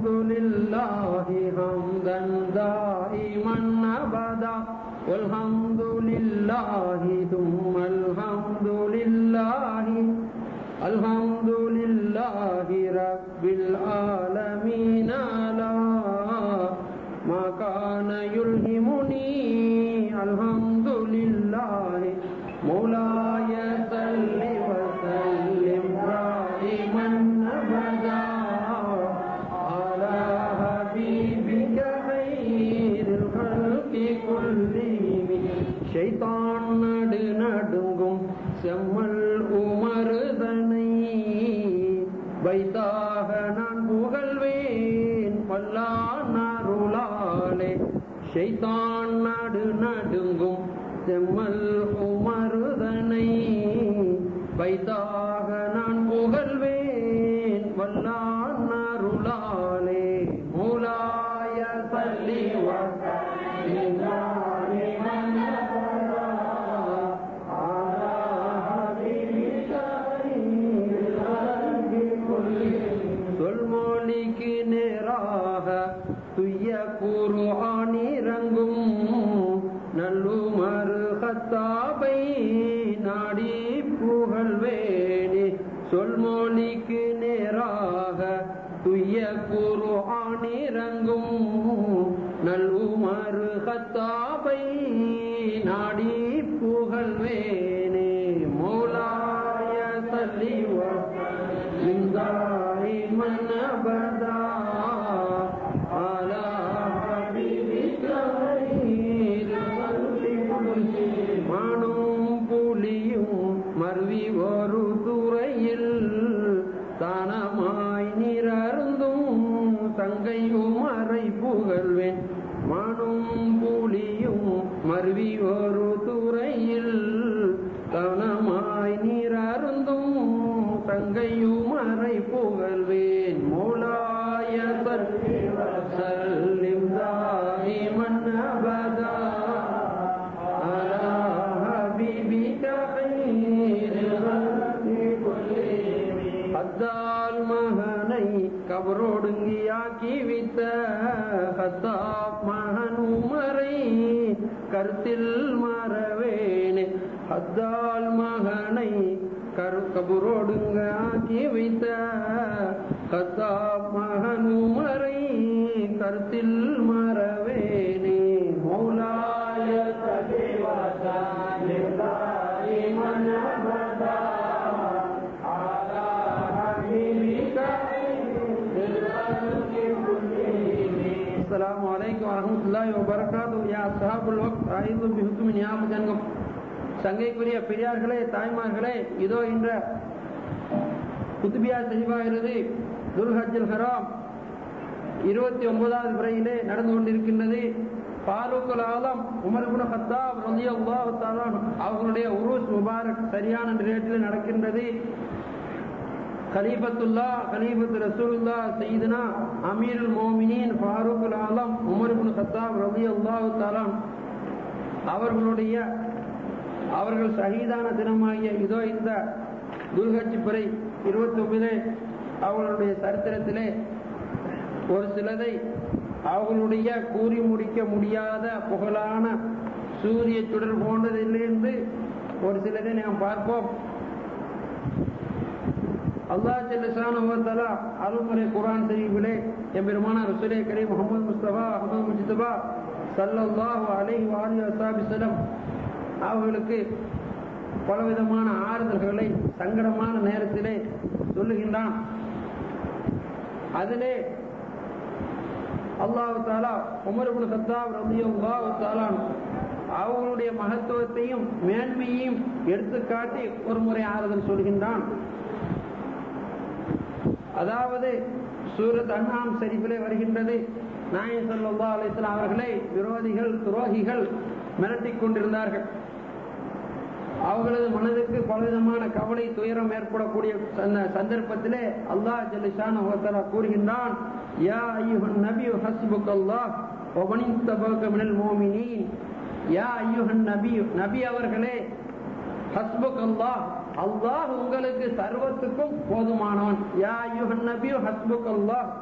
الحمد لله حمدا دائما أبدا والحمد لله ثم الحمد لله الحمد لله رب العالمين على ما كان يلهمني الحمد لله مولاي صل وسلم دائما ابدا على حبيبك خير الخلق كلهم ஷைத்தான் நடு நடுங்கும் செம்மல் உமருதனை வைத்தாக நான் புகழ்வேன் பல்லான் அருளாலே ஷைத்தான் நடு நடுங்கும் செம்மல் உமருதனை வைத்தாக நான் புகழ்வேன் வல்லான் அருளாலே மூலாய பள்ளி சொல்மொழிக்கு நேராக துய்ய கூறு ஆணிறங்கும் நல்லுமறு கத்தாபை நாடி புகழ்வேணி சொல்மொழிக்கு நேராக துய்ய கூறு ஆணிறங்கும் நல்லுமறு கத்தாபை நாடி புகழ்வேனே மௌலாய சல்லிவா دائما ابدا على حبيبك خير மனும் புலியும் மருவி ஒரு துறையில் தானமாய் நீரருந்தும் தங்கையும் அறை புகழ்வேன் மனும் புலியும் மருவி ஒரு துறையில் தானமாய் நீரருந்தும் தங்கையும் அறை புகழ்வேன் மௌலாய சல்லிம் தாயிமன் அபதா அலா ஹபீபிக ஹத்தால் மகனை கபரோடுங்கியாக்கி வித்த ஹத்தாப் மகன் உமரை கருத்தில் மறவேனே ஹத்தால் மகனை கரு கபுரோடுங்க ஆக்கி வைத்த கத்தாப் மகன் உமரை கருத்தில் மறவேனே மௌலாய السلام عليكم ورحمة الله وبركاته يا أصحاب الوقت أعيذ بحكم نعم جنكم சங்கைக்குரிய பெரியார்களே தாய்மார்களே இதோ என்ற குத்துபியா தெளிவாகிறது துல்ஹஜல் ஹராம் இருபத்தி ஒன்பதாவது முறையிலே நடந்து கொண்டிருக்கின்றது பாரூக்குல் ஆலம் உமர்குன ஹத்தாப் ரலி அல்லாஹ் அவர்களுடைய உருஸ் முபாரக் சரியான ரேட்டில் நடக்கின்றது கலீபத்துல்லா கலீபத்து ரசூலுல்லா சையதுனா அமீருல் மோமினின் ஃபாரூக்குல் ஆலம் உமர்குன் ஹத்தாப் ரலி அல்லாஹ் அவர்களுடைய அவர்கள் ஷஹீதான தினமாகிய இதோ இந்த துல்கட்சி பிறை இருபத்தி ஒன்பதிலே அவர்களுடைய சரித்திரத்திலே ஒரு சிலதை அவர்களுடைய கூறி முடிக்க முடியாத புகழான சூரிய சுடர் போன்றதிலிருந்து ஒரு சிலதை நாம் பார்ப்போம் அல்லா ஜல்லா அருள்முறை குரான் தெரிவிலே எம்பெருமான ரசூலே கரீம் முகமது முஸ்தபா அஹமது முஜிதபா சல்லல்லாஹு அலைஹி வாலி அசாபி செல்லம் அவர்களுக்கு பலவிதமான ஆறுதல்களை சங்கடமான நேரத்திலே சொல்லுகின்றான் அதிலே அல்லாஹு தாலா உமர்புல் சத்தாப் ரபியுல்லாஹு தாலான் அவர்களுடைய மகத்துவத்தையும் மேன்மையையும் எடுத்து காட்டி ஒரு முறை ஆறுதல் சொல்கின்றான் அதாவது சூரத் அண்ணாம் சரிப்பிலே வருகின்றது நாயன் சல்லா அலிஸ்லாம் அவர்களை விரோதிகள் துரோகிகள் மிரட்டிக் கொண்டிருந்தார்கள் அவர்களது மனதுக்கு பலவிதமான கவலை துயரம் ஏற்படக்கூடிய சந்தர்ப்பத்திலே அல்லாஹ் ஜலிஷான் கூறுகின்றான் யா ஐயுஹன் நபி ஹஸ்புக் அல்லாஹ் ஒபனின் தபக மினல் மோமினின் யா ஐயுஹன் நபி நபி அவர்களே ஹஸ்புக் அல்லாஹ் அல்லாஹ் உங்களுக்கு சர்வத்துக்கும் போதுமானவன் யா ஐயுஹன் நபி ஹஸ்புக் அல்லாஹ்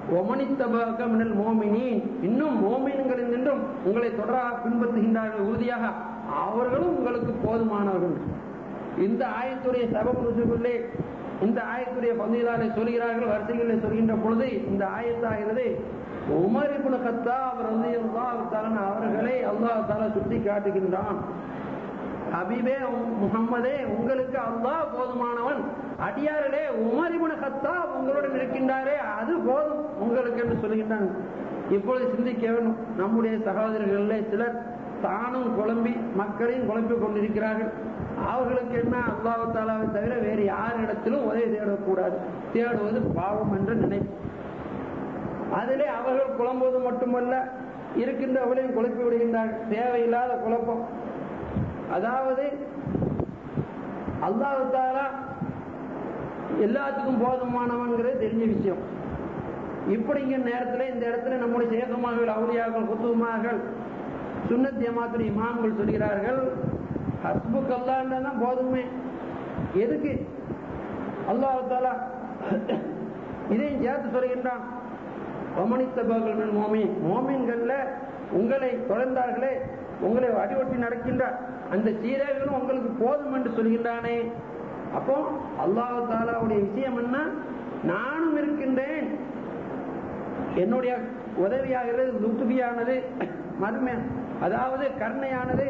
ஒமனித்தபாக மினல் மோமினின் இன்னும் மோமின்களில் நின்றும் உங்களை தொடராக பின்பற்றுகின்றார்கள் உறுதியாக அவர்களும் உங்களுக்கு போதுமானவர்கள் இந்த ஆயத்துடைய சபம் ருசுக்குள்ளே இந்த ஆயத்துடைய பந்திலாரை சொல்கிறார்கள் வரிசைகளில் சொல்கின்ற பொழுது இந்த ஆயத்தாகிறது உமர் இப்னு கத்தாப் ரலியல்லாஹு தஆலா அவர்களை அல்லாஹ் தஆலா சுட்டி காட்டுகின்றான் ஹபீபே முகம்மதே உங்களுக்கு அல்லாஹ் போதுமானவன் அடியார்களே உமர் இப்னு கத்தாப் உங்களுடன் இருக்கின்றாரே அது போதும் உங்களுக்கு என்று சொல்கின்றான் இப்பொழுது சிந்திக்க வேண்டும் நம்முடைய சகோதரர்களிலே சிலர் தானும் குழம்பி மக்களையும் குழம்பிக் கொண்டிருக்கிறார்கள் அவர்களுக்கு என்ன அல்லாஹு தாலாவை தவிர வேறு யாரிடத்திலும் உதவி தேடக்கூடாது தேடுவது பாவம் என்று நினைப்பு அதிலே அவர்கள் குழம்புவது மட்டுமல்ல இருக்கின்றவர்களையும் குழப்பி விடுகின்றார்கள் தேவையில்லாத குழப்பம் அதாவது அல்லாஹு தாலா எல்லாத்துக்கும் போதுமானவங்கிறது தெரிஞ்ச விஷயம் இப்படிங்கிற நேரத்தில் இந்த இடத்துல நம்முடைய சேகமார்கள் அவுளியாக்கள் குத்துமார்கள் சுன்னத் ஜமாத்துடைய இமாம்கள் சொல்கிறார்கள் ஹஸ்புக் அல்லான்னு தான் போதுமே எதுக்கு அல்லாஹ் தாலா இதையும் சேர்த்து சொல்கின்றான் ஒமனித்தபர்கள் மோமின் மோமின்கள்ல உங்களை தொடர்ந்தார்களே உங்களை அடிவட்டி நடக்கின்ற அந்த சீரர்களும் உங்களுக்கு போதும் என்று சொல்கின்றானே அப்போ அல்லாஹ் தாலாவுடைய விஷயம் என்ன நானும் இருக்கின்றேன் என்னுடைய உதவியாகிறது லுத்துபியானது மருமை அதாவது கருணையானது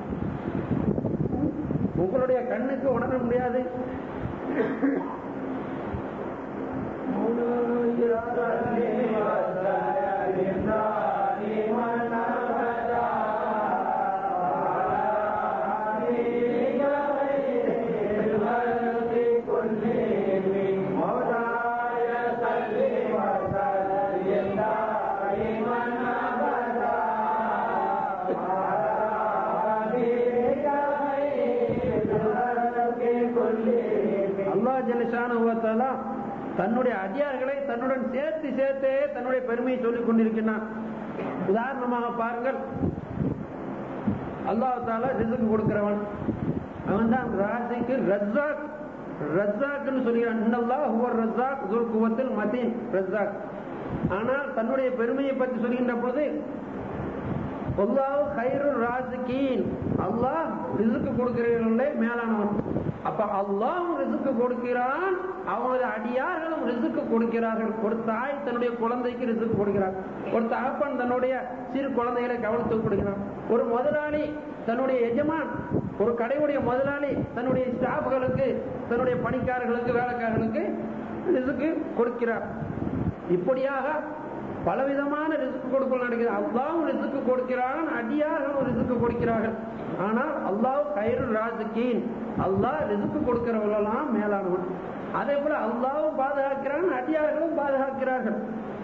உங்களுடைய கண்ணுக்கு உணர முடியாது அல்லா ஜலிஷானுவத்தாலா தன்னுடைய அடியார்களை தன்னுடன் சேர்த்து சேர்த்தே தன்னுடைய பெருமையை சொல்லிக் கொண்டிருக்கிறான் உதாரணமாக பாருங்கள் அல்லாஹ் தாலா ரிசுக்கு கொடுக்கிறவன் அவன் தான் ராசிக்கு ரஜாக் ரஜாக்னு சொல்கிறான் இன்னல்லாஹ் ஹுவர் ரஜாக் துல் குவத்தில் மதீன் ரஜாக் ஆனால் தன்னுடைய பெருமையை பற்றி சொல்கின்ற போது அல்லாஹ் ஹைரு ராசிகீன் அல்லாஹ் ரிசுக்கு கொடுக்கிறவர்களே மேலானவன் அப்ப அல்லாஹ் ரிசுக்கு கொடுக்கிறான் அவனது அடியார்களும் ரிசுக்கு கொடுக்கிறார்கள் ஒரு தாய் தன்னுடைய குழந்தைக்கு ரிசுக்கு கொடுக்கிறார் ஒரு தகப்பன் தன்னுடைய சிறு குழந்தைகளை கவனித்து கொடுக்கிறான் ஒரு முதலாளி தன்னுடைய எஜமான் ஒரு கடையுடைய முதலாளி தன்னுடைய ஸ்டாஃப்களுக்கு தன்னுடைய பணிக்காரர்களுக்கு வேலைக்காரர்களுக்கு ரிசுக்கு கொடுக்கிறார் இப்படியாக பலவிதமான ரிசுக்கு கொடுக்கல் நடக்கிறது அல்லாவும் ரிசுக்கு கொடுக்கிறான் அடியார்களும் ரிசுக்கு கொடுக்கிறார்கள் ஆனால் அல்லாஹ் கயிறு ராஜுக்கீன் அல்லாஹ் ரிசுக்கு கொடுக்கிறவர்களெல்லாம் மேலானவன் அதே போல அல்லாவும் பாதுகாக்கிறான் அடியார்களும் பாதுகாக்கிறார்கள்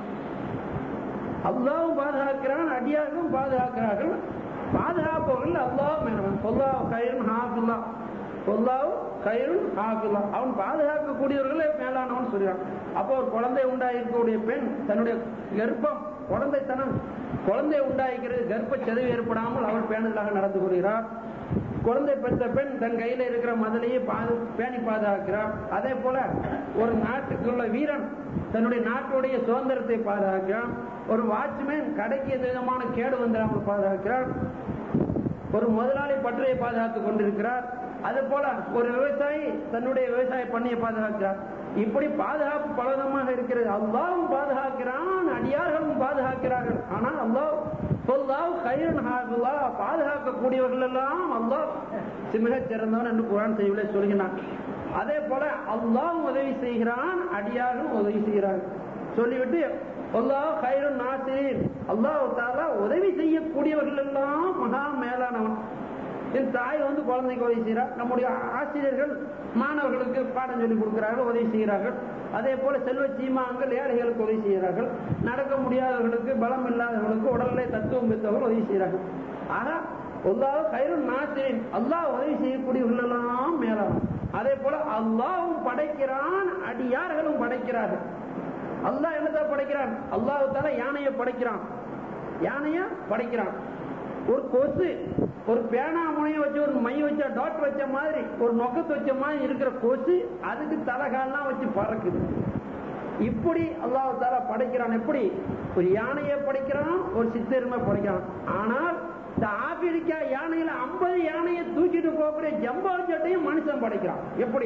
அல்லாவும் பாதுகாக்கிறான் அடியார்களும் பாதுகாக்கிறார்கள் பாதுகாப்பவர்கள் அல்லாஹ் மேலவன் சொல்லாஹ் கயிறும் ஹாஃபுல்லா சொல்லாவும் கயிறும் ஹாஃபுல்லா அவன் பாதுகாக்கக்கூடியவர்களே மேலானவன் சொல்கிறான் அப்போ ஒரு குழந்தை உண்டாயிருக்கக்கூடிய பெண் தன்னுடைய கர்ப்பம் குழந்தைத்தனம் குழந்தை உண்டாயிருக்கிறது கர்ப்ப செதவு ஏற்படாமல் அவள் பேணுதலாக நடந்து கொள்கிறார் குழந்தை பெற்ற பெண் தன் கையில இருக்கிற மதிலையே பாது பேணி பாதுகாக்கிறார் அதே போல ஒரு நாட்டுக்குள்ள வீரன் தன்னுடைய நாட்டுடைய சுதந்திரத்தை பாதுகாக்கிறான் ஒரு வாட்ச்மேன் கடைக்கு எந்த விதமான கேடு வந்துடாமல் பாதுகாக்கிறார் ஒரு முதலாளி பற்றையை பாதுகாத்துக் கொண்டிருக்கிறார் அதே போல ஒரு விவசாயி தன்னுடைய விவசாய பண்ணையை பாதுகாக்கிறார் இப்படி பாதுகாப்பு பலவிதமாக இருக்கிறது அல்லாவும் பாதுகாக்கிறான் அடியார்களும் பாதுகாக்கிறார்கள் ஆனால் அல்லாஹ் சொல்லாவ் கைரன் ஹாகுல்லா பாதுகாக்கக்கூடியவர்கள் எல்லாம் அல்லாஹ் மிகச் சிறந்தவன் என்று குரான் செய்வதை சொல்கிறான் அதே போல அல்லாஹ் உதவி செய்கிறான் அடியார்களும் உதவி செய்கிறார்கள் சொல்லிவிட்டு அல்லாஹ் கைரன் நாசிரின் அல்லாஹ் தாலா உதவி செய்யக்கூடியவர்கள் எல்லாம் மகா மேலானவன் என் தாய் வந்து குழந்தைக்கு உதவி செய்கிறார் நம்முடைய ஆசிரியர்கள் மாணவர்களுக்கு பாடம் சொல்லிக் கொடுக்கிறார்கள் உதவி செய்கிறார்கள் அதே போல செல்வ சீமான்கள் ஏழைகளுக்கு உதவி செய்கிறார்கள் நடக்க முடியாதவர்களுக்கு பலம் இல்லாதவர்களுக்கு உடல்நிலை தத்துவம் பெற்றவர்கள் உதவி செய்கிறார்கள் ஆனா அல்லாஹ் கைரும் நாசிரின் அல்லாஹ் உதவி செய்யக்கூடியவர்கள் எல்லாம் மேலாகும் அதே போல அல்லாவும் படைக்கிறான் அடியார்களும் படைக்கிறார்கள் அல்லாஹ் என்னதான் படைக்கிறான் அல்லாஹு தால யானையை படைக்கிறான் யானைய படைக்கிறான் ஒரு கொசு ஒரு பேனா முனைய வச்சு ஒரு மை வச்ச டாட் வச்ச மாதிரி ஒரு நொக்கத்து வச்ச மாதிரி இருக்கிற கொசு அதுக்கு தலைகால்லாம் வச்சு பறக்குது இப்படி அல்லாஹ் தாலா படைக்கிறான் எப்படி ஒரு யானையை படைக்கிறான் ஒரு சித்தெருமை படைக்கிறான் ஆனால் இந்த ஆப்பிரிக்கா யானையில ஐம்பது யானையை தூக்கிட்டு போகக்கூடிய ஜம்பா சட்டையும் மனுஷன் படைக்கிறான் எப்படி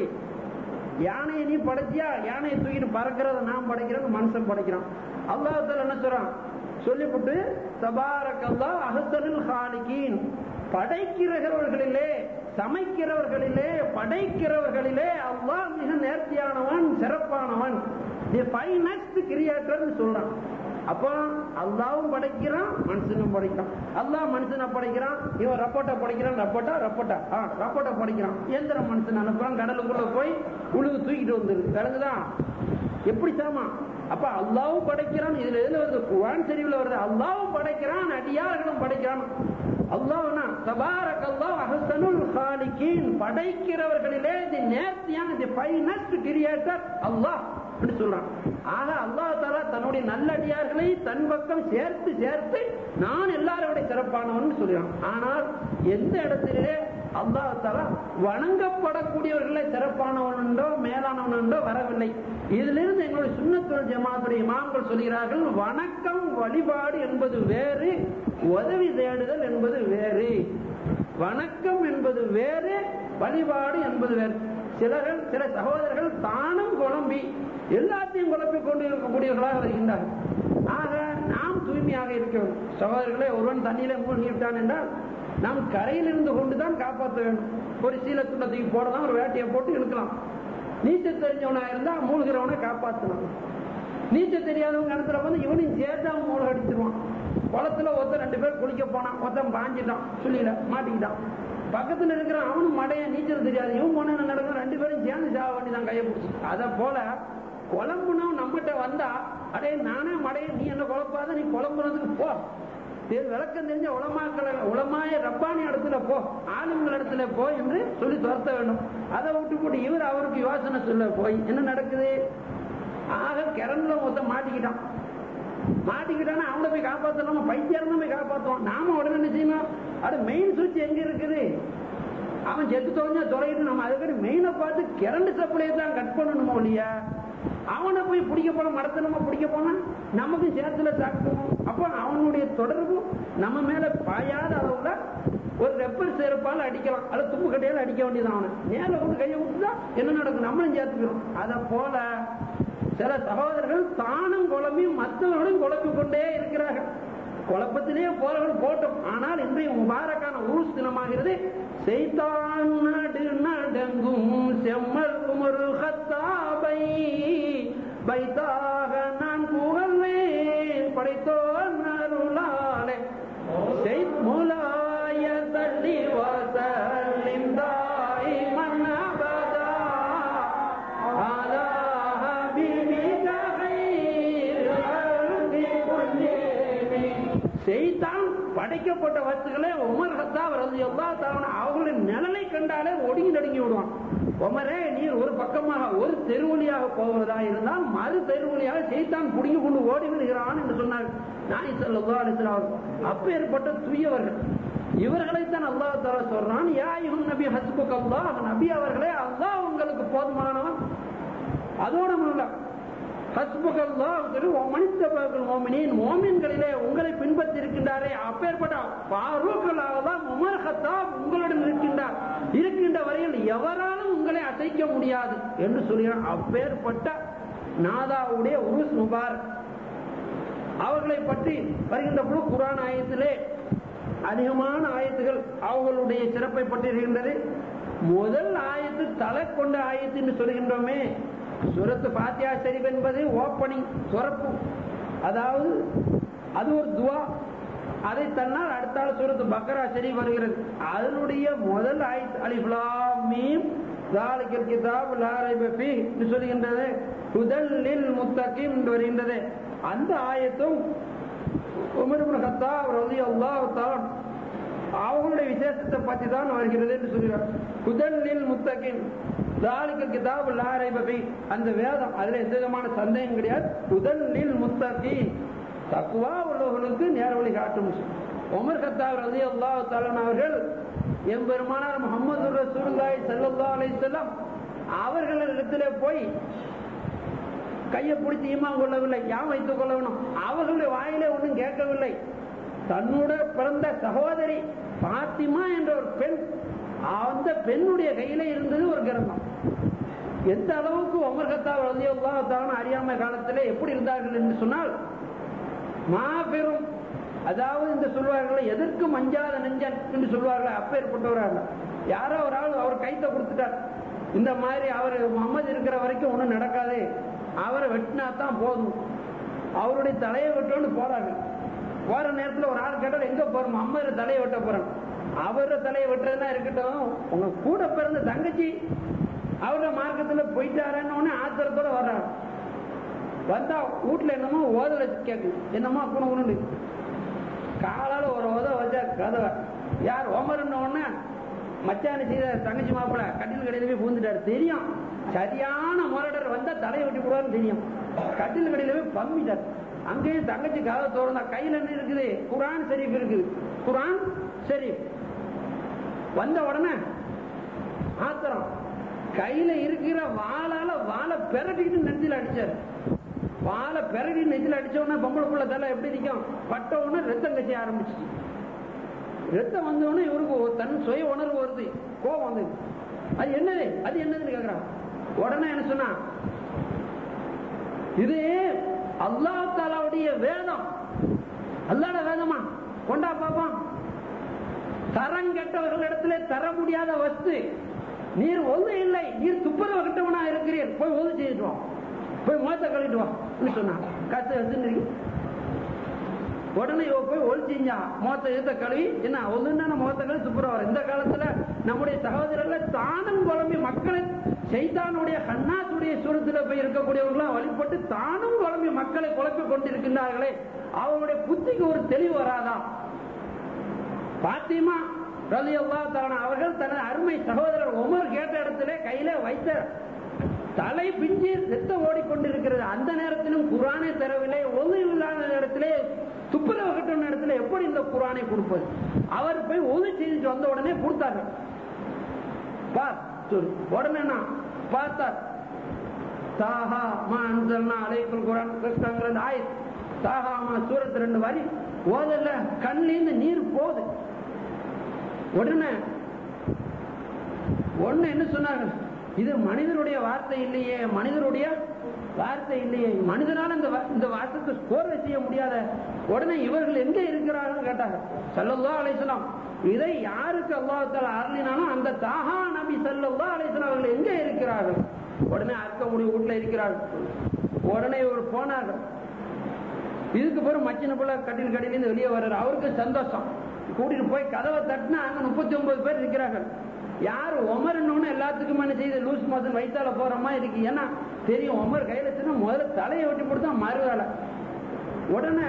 யானையை நீ படைச்சியா யானையை தூக்கிட்டு பறக்கிறத நான் படைக்கிறேன்னு மனுஷன் படைக்கிறான் அல்லாஹ் தாலா என்ன சொல்றான் சொல்லிவிட்டு தபாரக்கல்லா அகத்தனில் ஹாலிகீன் படைக்கிறவர்களிலே சமைக்கிறவர்களிலே படைக்கிறவர்களிலே அல்லாஹ் மிக நேர்த்தியானவன் சிறப்பானவன் தி ஃபைனஸ்ட் கிரியேட்டர்னு சொல்றான் அப்போ அல்லாவும் படைக்கிறான் மனுஷனும் படைக்கிறான் அல்லாஹ் மனுஷனை படைக்கிறான் இவன் ரப்போட்டை படைக்கிறான் ரப்போட்டா ரப்போட்டா ஆ ரப்போட்டை படைக்கிறான் எந்திர மனுஷன் அனுப்புறான் கடலுக்குள்ள போய் உழுகு தூக்கிட்டு வந்துருது விளங்குதான் எப்படி சாமா அப்ப அல்லாவும் படைக்கிறான் இதுல எதுல வருது குவான் சரிவுல வருது அல்லாவும் படைக்கிறான் அடியார்களும் படைக்கிறான் அல்லாஹ்னா தபாரக் அல்லாஹ் அஹ்சனுல் காலிகீன் படைக்கிறவர்களிலே தி நேர்த்தியான தி ஃபைனஸ்ட் கிரியேட்டர் அல்லாஹ் அப்படி சொல்றான் ஆக அல்லாஹ் தாலா தன்னுடைய நல்லடியார்களை தன் பக்கம் சேர்த்து சேர்த்து நான் எல்லாரோட சிறப்பானவன் சொல்றான் ஆனால் எந்த இடத்திலே அல்லாஹ் தாலா வணங்கப்படக்கூடியவர்களை சிறப்பானவன் என்றோ மேலானவன் என்றோ வரவில்லை இதிலிருந்து எங்களுடைய சுண்ணத்துல் ஜமாத்துடைய இமாம்கள் சொல்கிறார்கள் வணக்கம் வழிபாடு என்பது வேறு உதவி தேடுதல் என்பது வேறு வணக்கம் என்பது வேறு வழிபாடு என்பது வேறு சிலர்கள் சில சகோதரர்கள் தானும் குழம்பி எல்லாத்தையும் குழப்பிக் கொண்டு இருக்கக்கூடியவர்களாக வருகின்றார்கள் ஆக நாம் தூய்மையாக இருக்க வேண்டும் சகோதரர்களே ஒருவன் தண்ணியில மூழ்கி விட்டான் என்றால் நாம் கரையில் இருந்து கொண்டுதான் காப்பாற்ற வேண்டும் ஒரு சீலத்துண்டத்துக்கு போடலாம் ஒரு வேட்டையை போட்டு இழுக்கலாம் நீச்சல் தெரிஞ்சவனா இருந்தா மூழ்கிறவனை காப்பாற்றலாம் நீச்சல் தெரியாதவங்க இடத்துல வந்து இவனையும் சேர்த்து அவன் மூழ்க அடிச்சிருவான் குளத்துல ஒருத்தர் ரெண்டு பேர் குளிக்க போனான் ஒருத்தன் பாஞ்சிட்டான் சொல்லில மாட்டிக்கிட்டான் பக்கத்துல இருக்கிற அவனும் மடைய நீச்சல் தெரியாது இவன் போன நடக்கும் ரெண்டு பேரும் சேர்ந்து சாக வேண்டிதான் கையை பிடிச்சி அதை போல குழம்புனவன் நம்மகிட்ட வந்தா அடே நானே மடைய நீ என்ன குழப்பாத நீ குழம்புனதுக்கு போ சரி விளக்கம் தெரிஞ்ச உளமாக்கள் உளமாய ரப்பானி இடத்துல போ ஆளுங்கள் இடத்துல போ என்று சொல்லி துரத்த வேண்டும் அதை விட்டு போட்டு இவர் அவருக்கு யோசனை சொல்ல போய் என்ன நடக்குது ஆக கிணறுல மொத்த மாட்டிக்கிட்டான் மாட்டிக்கிட்டானா அவனை போய் காப்பாற்றலாமா பைத்தியாரம் போய் காப்பாற்றுவான் நாம உடனே என்ன செய்யணும் அது மெயின் சுவிட்ச் எங்க இருக்குது அவன் செத்து தோஞ்சா துறையிட்டு நம்ம அதுக்கு மெயினை பார்த்து கரண்ட் சப்ளை தான் கட் பண்ணணுமோ இல்லையா அவனை போய் பிடிக்க போன மரத்தை நம்ம பிடிக்க போனா நமக்கு சேத்துல தாக்குவோம் அப்போ அவனுடைய தொடர்பு நம்ம மேல பாயாத அளவுல ஒரு ரெப்பல் செருப்பால் அடிக்கலாம் அல்ல தும்பு கட்டையால் அடிக்க வேண்டியதான் அவனை நேர கொண்டு கையை விட்டுதா என்ன நடக்கும் நம்மளும் சேர்த்துக்கிறோம் அதை போல சில சகோதரர்கள் தானும் குழம்பி மற்றவர்களும் குழப்பிக் கொண்டே இருக்கிறார்கள் குழப்பத்திலேயே போறவர்கள் போட்டோம் ஆனால் இன்றைய முபாரக்கான ஊஸ் தினமாகிறது செய்தான் நடு நடங்கும் செம்மல் குமரு ஹத்தாபை பைத்தாக நான் புகழ்வேன் படைத்தோன் அருளாலே செய் முலாய தள்ளி வசலிந்தாய் மன்னபதா ஆலா ஹபீபிக கைர் அருதி குல்லேனி செய்தான் படைக்கப்பட்ட வஸ்துக்களே உமர் ஹத்தாப் ரலியல்லாஹு தஆலா அவர்களின் நிழலை கண்டாலே ஒடுங்கி நடுங்கி விடுவான் உமரே நீர் ஒரு பக்கமாக ஒரு தெருவழியாக போவதா இருந்தால் மறு தெருவழியாக செய்தான் புடுங்கி கொண்டு ஓடி விடுகிறான் என்று சொன்னார் நாய் சல்லா அலிஸ்லாம் அப்பேற்பட்ட தூயவர்கள் இவர்களைத்தான் அல்லாஹ் தஆலா சொல்றான் யா யுஹன் நபி ஹஸ்புக் அல்லாஹ் நபி அவர்களே அல்லாஹ் உங்களுக்கு போதுமானவன் அதோட முடியல மோமின்களிலே உங்களை பின்பற்றி இருக்கின்றாரே அப்பேற்பட்ட பாரூக்களாகதான் உமர் ஹத்தாப் உங்களுடன் இருக்கின்றார் இருக்கின்ற வரையில் எவராலும் உங்களை அசைக்க முடியாது என்று சொல்கிறார் அப்பேற்பட்ட நாதாவுடைய உருஸ் முபாரக் அவர்களை பற்றி வருகின்ற பொழுது குரான் ஆயத்திலே அதிகமான ஆயத்துகள் அவர்களுடைய சிறப்பை பற்றி இருக்கின்றது முதல் ஆயத்து தலை கொண்ட ஆயத்து என்று சொல்கின்றோமே சுரத்து பாத்தியா ஷெரீப் என்பது ஓப்பனிங் சுரப்பு அதாவது அது ஒரு துவா அதை தன்னால் அடுத்தால சூரத்து பக்கரா ஷெரீப் வருகிறது அதனுடைய முதல் ஆயத்து அலிஃப்லாம் மீம் தாலிக்கல் கிதாப் லா ரைப ஃபீ என்று சொல்கின்றது ஹுதல் லில் முத்தகீம் என்று வருகின்றது அந்த ஆயத்தும் உமர் இப்னு கத்தாப் ரலியல்லாஹு தஆலா அவங்களுடைய விசேஷத்தை பற்றி தான் வருகிறது என்று சொல்கிறார் ஹுதல் முத்தகின் தாலிக்க கிதாபு லாரை பபி அந்த வேதம் அதுல எந்த விதமான சந்தேகம் கிடையாது ஹுதல் முத்தகி தக்குவா உள்ளவர்களுக்கு நேர வழி காட்டும் உமர் கத்தாப் ரதி அல்லாஹ் தாலன் அவர்கள் எம்பெருமானார் முகமது ரசூலுல்லாஹி ஸல்லல்லாஹு அலைஹி வஸல்லம் அவர்களிடத்திலே போய் கையை பிடிச்சி ஈமான் கொள்ளவில்லை யான் வைத்துக் கொள்ள வேணும் அவர்களுடைய வாயிலே ஒன்றும் கேட்கவில்லை தன்னோட பிறந்த சகோதரி பாத்திமா என்ற ஒரு பெண் அந்த பெண்ணுடைய கையில இருந்தது ஒரு கிரந்தம் எந்த அளவுக்கு ஒமர் கத்தாப் ரலியல்லாஹு அறியாமை காலத்திலே எப்படி இருந்தார்கள் என்று சொன்னால் மாபெரும் அதாவது இந்த சொல்வார்கள் எதற்கு மஞ்சாத நெஞ்சன் என்று சொல்வார்கள் அப்பேற்பட்டவராக யாரோ ஒரு ஆள் அவர் கைத்த கொடுத்துட்டார் இந்த மாதிரி அவர் முகமது இருக்கிற வரைக்கும் ஒன்றும் நடக்காது அவரை வெட்டினா தான் போதும் அவருடைய தலையை வெட்டோன்னு போறார்கள் போற நேரத்தில் ஒரு ஆள் கேட்டால் எங்க போறோம் முகமது தலையை வெட்ட போறோம் அவரோட தலையை வெட்டுறதுனா இருக்கட்டும் உங்க கூட பிறந்த தங்கச்சி அவரோட மார்க்கத்துல போயிட்டாரன்னு ஆத்திரத்தோட வர்றாங்க வந்தா வீட்டுல என்னமோ ஓதல கேட்கும் என்னமோ குணு குணு காலால ஒரு உத வச்சா கதவை யார் ஓமர்ன உடனே மச்சான செய்த தங்கச்சி மாப்பிள கட்டில் கடையில போய் பூந்துட்டாரு தெரியும் சரியான முரடர் வந்தா தலையை வெட்டி போடுவாருன்னு தெரியும் கட்டில் கடையில போய் பம்பிட்டார் அங்கேயும் தங்கச்சி கதவை திறந்தா கையில என்ன இருக்குது குரான் ஷெரீஃப் இருக்குது குரான் ஷெரீஃப் வந்த உடனே ஆத்திரம் கையில இருக்கிற வாளால வாழை பெரட்டிக்கிட்டு நெஞ்சில் அடிச்சாரு வாழை பெரடி நெஞ்சில் அடிச்ச உடனே பொம்பளை புள்ள தலை எப்படி நிற்கும் பட்ட உடனே ரத்தம் கட்சி ஆரம்பிச்சிச்சு ரத்தம் வந்த உடனே இவருக்கு ஒரு தன் சுய உணர்வு வருது கோபம் வந்து அது என்னது அது என்னதுன்னு கேக்குறான் உடனே என்ன சொன்னா இது அல்லா தாலாவுடைய வேதம் அல்லாட வேதமா கொண்டா பாப்பான் தரம் கெட்டவர்களிடத்திலே தர முடியாத வஸ்து நீர் ஒன்று இல்லை நீர் துப்புரவு கட்டவனா இருக்கிறீர் போய் ஒது செய்துட்டு வா போய் முகத்தை கழிட்டு வா சொன்னான் கத்து வச்சுட்டு உடனே இவ போய் ஒழிச்சிஞ்சா முகத்தை எழுத்த கழுவி என்ன ஒழுங்கான முகத்தை கழுவி துப்புரவார் இந்த காலத்துல நம்முடைய சகோதரர்கள் தானும் குழம்பி மக்களை செய்தானுடைய கண்ணாத்துடைய சூரத்துல போய் இருக்கக்கூடியவர்களாம் வழிபட்டு தானும் குழம்பி மக்களை குழப்பி கொண்டிருக்கின்றார்களே அவருடைய புத்திக்கு ஒரு தெளிவு வராதா பாத்திமா ரலி அல்லா அவர்கள் தனது அருமை சகோதரர் உமர் கேட்ட இடத்திலே கையில வைத்த தலை பிஞ்சு ரத்தம் ஓடிக்கொண்டிருக்கிறது அந்த நேரத்திலும் குரானை தரவில்லை ஒன்று இல்லாத இடத்திலே துப்புரவு கட்டும் இடத்துல எப்படி இந்த குரானை கொடுப்பது அவர் போய் ஒது செய்துட்டு வந்த உடனே கொடுத்தார்கள் பார் சொல்லு உடனே நான் பார்த்தார் தாஹா மா அன்சல்னா அலைக்குள் குரான் கிருஷ்ணங்கிறது ஆயிரத்தி தாஹா மா சூரத்து ரெண்டு வரி ஓதல்ல கண்ணிலிருந்து நீர் போகுது உடனே ஒண்ணு என்ன சொன்னார்கள் இது மனிதனுடைய வார்த்தை இல்லையே மனிதனுடைய வார்த்தை இல்லையே மனிதனால இந்த இந்த வார்த்தைக்கு கோர்வை செய்ய முடியாத உடனே இவர்கள் எங்க இருக்கிறார்கள் கேட்டாங்க சல்லல்லா அலைசலாம் இதை யாருக்கு அல்லாஹால அருளினாலும் அந்த தாஹா நபி சல்லல்லா அலைசலாம் அவர்கள் எங்க இருக்கிறார்கள் உடனே அர்க்க முடிவு வீட்டுல இருக்கிறார்கள் உடனே இவர் போனார்கள் இதுக்கு பிறகு மச்சின போல கட்டில் கடையிலிருந்து வெளியே வர்றாரு அவருக்கு சந்தோஷம் கூட்டிட்டு போய் கதவை தட்டினா அங்க முப்பத்தி ஒன்பது பேர் இருக்கிறார்கள் யார் ஒமர்னு எல்லாத்துக்கும் என்ன செய்து லூஸ் மோசன் வயிற்றால போற மாதிரி இருக்கு ஏன்னா தெரியும் ஒமர் கையில சின்ன முதல்ல தலையை வெட்டி போட்டு தான் மறுவேலை உடனே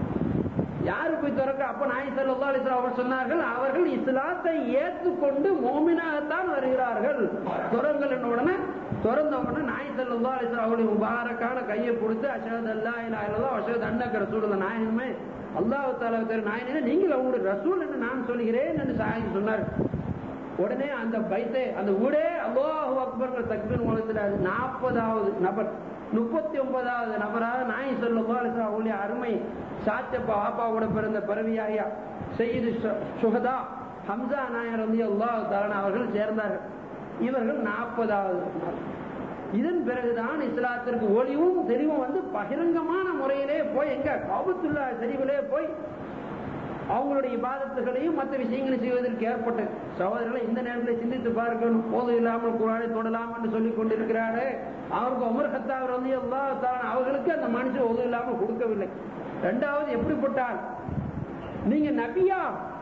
யாரு போய் திறக்க அப்ப நாய் சல்லா அலிஸ்லாம் அவர் சொன்னார்கள் அவர்கள் இஸ்லாத்தை ஏற்றுக்கொண்டு மோமினாகத்தான் வருகிறார்கள் துறங்கள் உடனே திறந்த உடனே நாய் சல்லா அலிஸ்லாம் அவருடைய முபாரக்கான கையை கொடுத்து அஷத் அல்லா இல்லா இல்லா அஷத் அண்ணக்க ரசூல் நாயனுமே அல்லாஹ் தாலா நாயனே நீங்கள் அவங்களுடைய ரசூல் என்று நான் சொல்கிறேன் என்று சாயி சொன்னார் உடனே அந்த பைத்தை அந்த ஊடே அல்லாஹு அக்பர் தக்பீர் மூலத்தில் நாற்பதாவது நபர் முப்பத்தி ஒன்பதாவது நபராக நாய் சொல்லும் அவளுடைய அருமை சாச்சப்பா ஆப்பா கூட பிறந்த பரவியாயா செய்து சுகதா ஹம்சா நாயர் வந்து அல்லாஹ் தலன் அவர்கள் சேர்ந்தார்கள் இவர்கள் நாற்பதாவது இதன் பிறகுதான் இஸ்லாத்திற்கு ஒளிவும் தெளிவும் வந்து பகிரங்கமான முறையிலே போய் எங்க காபத்துல்லா சரிவிலே போய் அவங்களுடைய இபாதத்துகளையும் மற்ற விஷயங்களை செய்வதற்கு ஏற்பட்டது சகோதரர்களை இந்த நேரத்தில் சிந்தித்து பார்க்கணும் போது இல்லாமல் குரானை தொடலாம் என்று சொல்லிக் கொண்டிருக்கிறாரு அவருக்கு உமர் ஹத்தாவர் வந்து எல்லா அவர்களுக்கு அந்த மனுஷன் ஒது இல்லாமல் கொடுக்கவில்லை ரெண்டாவது எப்படிப்பட்டால் நீங்க நபியா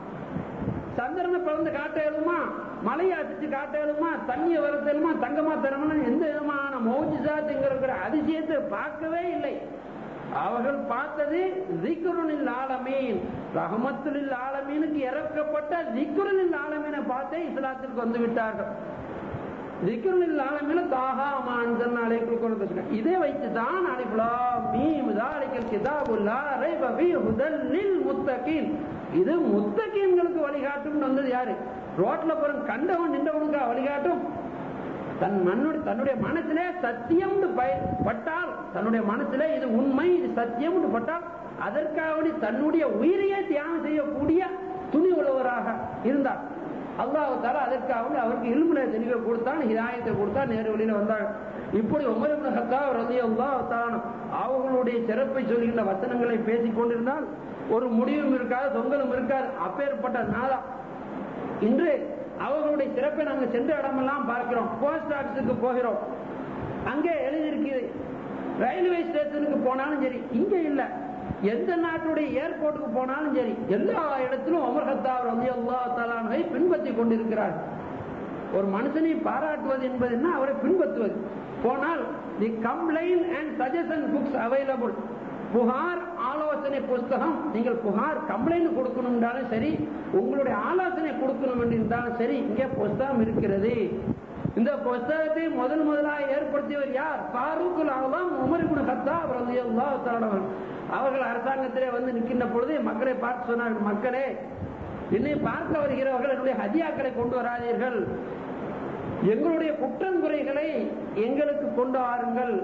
சந்திரனை பிறந்து காட்ட இயலுமா மலையை அடிச்சு காட்ட இயலுமா தண்ணியை வரத்தலுமா தங்கமா தரமா எந்த விதமான மௌஜிசாத்துங்கிற அதிசயத்தை பார்க்கவே இல்லை அவர்கள் பார்த்தது திக்ருனில் ஆலமீன் ரஹமத்துலில் ஆலமீனுக்கு இறக்கப்பட்ட திக்ருனில் ஆலமீனை பார்த்தே இஸ்லாத்திற்கு வந்து விட்டார்கள் திக்ருனில் ஆலமீன தாகா மான்சன் அழைப்பு கொடுத்து இதை வைத்து தான் அழைப்புலா மீம் தாரிக்கல் கிதாபுல்லா ரைப ஃபீ ஹுதல் லில் முத்தகீன் இது முத்தகீன்களுக்கு வழிகாட்டும் வந்தது யாரு ரோட்ல போற கண்டவன் நின்றவனுக்கு வழிகாட்டும் தன் மண்ணுடைய தன்னுடைய மனசிலே சத்தியம் பட்டால் தன்னுடைய மனசிலே இது உண்மை இது சத்தியம் பட்டால் அதற்காக தன்னுடைய உயிரையே தியாகம் செய்யக்கூடிய துணி உள்ளவராக இருந்தார் அல்லாஹால அதற்காக அவருக்கு இல்முல தெளிவை கொடுத்தான் ஹிதாயத்தை கொடுத்தான் நேரு வழியில வந்தாங்க இப்படி உமரம் ஹத்தா ரதி அல்லாஹால அவர்களுடைய சிறப்பை சொல்கின்ற வசனங்களை பேசிக் கொண்டிருந்தால் ஒரு முடிவும் இருக்காது தொங்கலும் இருக்காது அப்பேற்பட்ட நாளா இன்று அவர்களுடைய சிறப்பை நாங்கள் சென்ற இடமெல்லாம் பார்க்கிறோம் போஸ்ட் ஆபீஸுக்கு போகிறோம் அங்கே எழுதியிருக்கிறது ரயில்வே ஸ்டேஷனுக்கு போனாலும் சரி இங்க இல்ல எந்த நாட்டுடைய ஏர்போர்ட்டுக்கு போனாலும் சரி எல்லா இடத்திலும் அமர் ஹத்தாவர் வந்து அல்லா தலானை பின்பற்றி கொண்டிருக்கிறார் ஒரு மனுஷனை பாராட்டுவது என்பது என்ன அவரை பின்பற்றுவது போனால் the complaint and suggestion books available புகார் ஆலோசனை புஸ்தகம் நீங்கள் புகார் கம்ப்ளைண்ட் கொடுக்கணும்னாலும் சரி உங்களுடைய ஆலோசனை கொடுக்கணும் என்றிருந்தாலும் சரி இங்கே புஸ்தகம் இருக்கிறது இந்த புஸ்தகத்தை முதல் முதலாக ஏற்படுத்தியவர் யார் பாரூக்குல் ஆலம் உமரிபுன் ஹத்தா அவர் அவர்கள் அரசாங்கத்திலே வந்து நிற்கின்ற பொழுது மக்களை பார்த்து சொன்னார்கள் மக்களே என்னை பார்க்க வருகிறவர்கள் என்னுடைய ஹதியாக்களை கொண்டு வராதீர்கள் எங்களுடைய குற்றங்குறைகளை எங்களுக்கு கொண்டு வாருங்கள்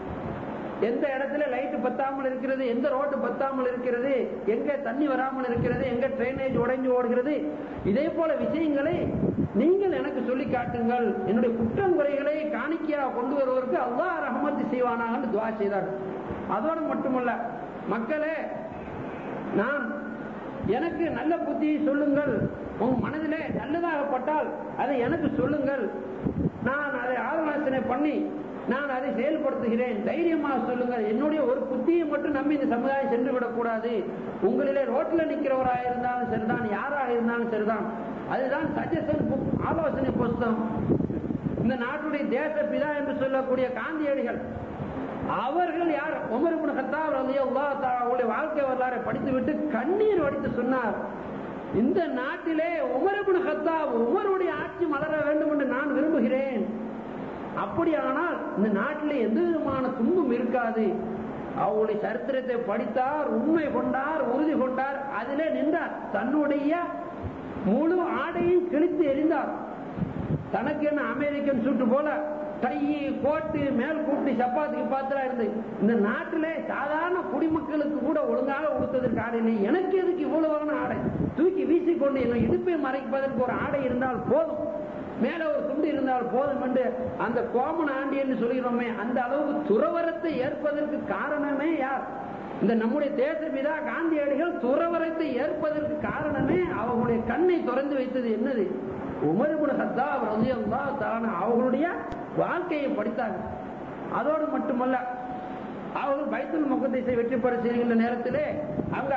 எந்த இடத்துல லைட் பத்தாமல் இருக்கிறது எந்த ரோடு பத்தாமல் இருக்கிறது எங்க தண்ணி வராமல் இருக்கிறது எங்க ட்ரைனேஜ் உடைஞ்சு ஓடுகிறது இதே போல விஷயங்களை நீங்கள் எனக்கு சொல்லி காட்டுங்கள் என்னுடைய குற்றம் குறைகளை காணிக்கையா கொண்டு வருவதற்கு அல்லா ரஹமத்து செய்வானாக துவா செய்தார் அதோடு மட்டுமல்ல மக்களே நான் எனக்கு நல்ல புத்தியை சொல்லுங்கள் உங்க மனதிலே நல்லதாகப்பட்டால் அதை எனக்கு சொல்லுங்கள் நான் அதை ஆலோசனை பண்ணி நான் அதை செயல்படுத்துகிறேன் தைரியமாக சொல்லுங்கள் என்னுடைய ஒரு புத்தியை மட்டும் நம்பி இந்த சமுதாயம் சென்று விடக்கூடாது உங்களிலே ரோட்ல நிற்கிறவராக இருந்தாலும் சரிதான் யாராக இருந்தாலும் சரிதான் அதுதான் சஜஷன் புக் ஆலோசனை புஸ்தகம் இந்த நாட்டுடைய தேச பிதா என்று சொல்லக்கூடிய காந்தியடிகள் அவர்கள் யார் உமர் கத்தாப் அவருடைய வாழ்க்கை வரலாறை படித்துவிட்டு கண்ணீர் வடித்து சொன்னார் இந்த நாட்டிலே உமரபுன் ஹத்தாப் உமருடைய ஆட்சி மலர வேண்டும் என்று நான் விரும்புகிறேன் அப்படியானால் இந்த நாட்டில் எந்த விதமான துன்பம் இருக்காது அவருடைய சரித்திரத்தை படித்தார் உண்மை கொண்டார் உறுதி கொண்டார் அதிலே நின்றார் தன்னுடைய முழு ஆடையும் கிழித்து எரிந்தார் தனக்கு என்ன அமெரிக்கன் சூட்டு போல டை கோட்டு மேல் கூட்டி சப்பாத்துக்கு பாத்திரா இருந்து இந்த நாட்டிலே சாதாரண குடிமக்களுக்கு கூட ஒழுங்காக உடுத்ததற்கு ஆடை இல்லை எனக்கு எதுக்கு இவ்வளவான ஆடை தூக்கி வீசிக்கொண்டு என்ன இடுப்பை மறைப்பதற்கு ஒரு ஆடை இருந்தால் போதும் மேல ஒரு துண்டு இருந்தால் போதும் என்று அந்த கோமன் ஆண்டி என்று சொல்கிறோமே அந்த அளவுக்கு துறவரத்தை ஏற்பதற்கு காரணமே யார் இந்த நம்முடைய தேச பிதா காந்தியடிகள் துறவரத்தை ஏற்பதற்கு காரணமே அவர்களுடைய கண்ணை திறந்து வைத்தது என்னது உமர்புன ஹத்தா ரலியல்லாஹு அவர்களுடைய வாழ்க்கையை படித்தாங்க அதோடு மட்டுமல்ல அவர்கள் பைத்துல் முகத்தை வெற்றி பெற செய்கின்ற நேரத்திலே அங்க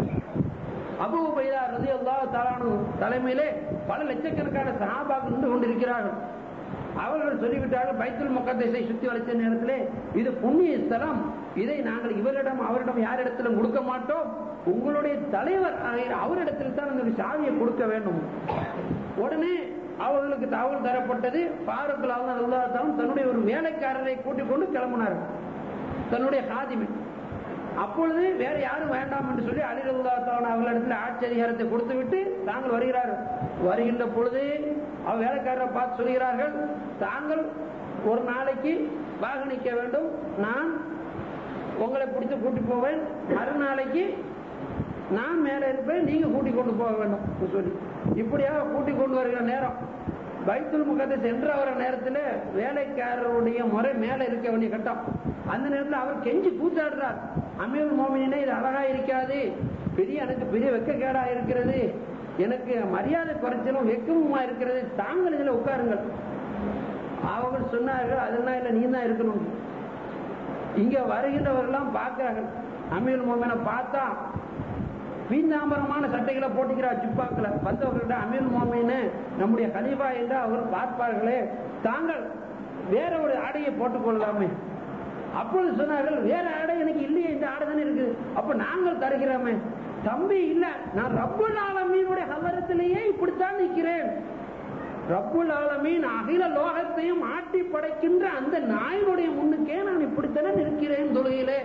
அபு உபைதா ரதி அல்லா தாலானு தலைமையிலே பல லட்சக்கணக்கான சஹாபாக்கள் நின்று கொண்டிருக்கிறார்கள் அவர்கள் சொல்லிவிட்டார்கள் பைத்துல் முகத்தை சுத்தி வளைச்ச நேரத்திலே இது புண்ணிய ஸ்தலம் இதை நாங்கள் இவரிடம் அவரிடம் யாரிடத்திலும் கொடுக்க மாட்டோம் உங்களுடைய தலைவர் அவரிடத்தில் தான் அந்த சாவியை கொடுக்க வேண்டும் உடனே அவர்களுக்கு தகவல் தரப்பட்டது பாரூக் அல்லாத்தாலும் தன்னுடைய ஒரு வேலைக்காரரை கூட்டிக் கொண்டு கிளம்பினார் தன்னுடைய காதிமை அப்பொழுது வேற யாரும் வேண்டாம் என்று சொல்லி அலிரல்லாத்தான் அவர்களிடத்தில் ஆட்சி அதிகாரத்தை கொடுத்து விட்டு தாங்கள் வருகிறார்கள் வருகின்ற பொழுது அவர் வேலைக்காரரை பார்த்து சொல்கிறார்கள் தாங்கள் ஒரு நாளைக்கு வாகனிக்க வேண்டும் நான் உங்களை பிடித்து கூட்டி போவேன் மறுநாளைக்கு நான் மேல இருப்பேன் நீங்க கூட்டி கொண்டு போக வேண்டும் சொல்லி இப்படியாக கூட்டி கொண்டு வருகிற நேரம் பைத்துல் முகத்தை சென்று வர நேரத்தில் வேலைக்காரருடைய முறை மேல இருக்க வேண்டிய கட்டம் அந்த நேரத்தில் அவர் கெஞ்சி கூத்தாடுறார் அமீர் மோமினே இது அழகா இருக்காது பெரிய எனக்கு பெரிய வெக்கக்கேடா இருக்கிறது எனக்கு மரியாதை குறைச்சலும் வெக்கமுமா இருக்கிறது தாங்கள் இதுல உட்காருங்கள் அவர்கள் சொன்னார்கள் அதெல்லாம் இல்ல நீ தான் இருக்கணும் இங்க வருகின்றவர்கள்லாம் பார்க்கிறார்கள் அமீர் மோமினை பார்த்தா பீந்தாம்பரமான சட்டைகளை போட்டுக்கிறார் சிப்பாக்களை வந்தவர்கள்ட்ட அமீர் மோமின்னு நம்முடைய கலீஃபா என்று அவர் பார்ப்பார்களே தாங்கள் வேற ஒரு ஆடையை போட்டுக் கொள்ளலாமே அப்பொழுது சொன்னார்கள் வேற ஆடை எனக்கு இல்லையே இந்த ஆடை தானே இருக்கு அப்ப நாங்கள் தருகிறோமே தம்பி இல்ல நான் ரப்புல் ஆலமீனுடைய ஹலரத்திலேயே இப்படித்தான் நிற்கிறேன் ரப்புல் ஆலமீன் அகில லோகத்தையும் ஆட்டி படைக்கின்ற அந்த நாயினுடைய முன்னுக்கே நான் இப்படித்தானே நிற்கிறேன் தொழுகையிலே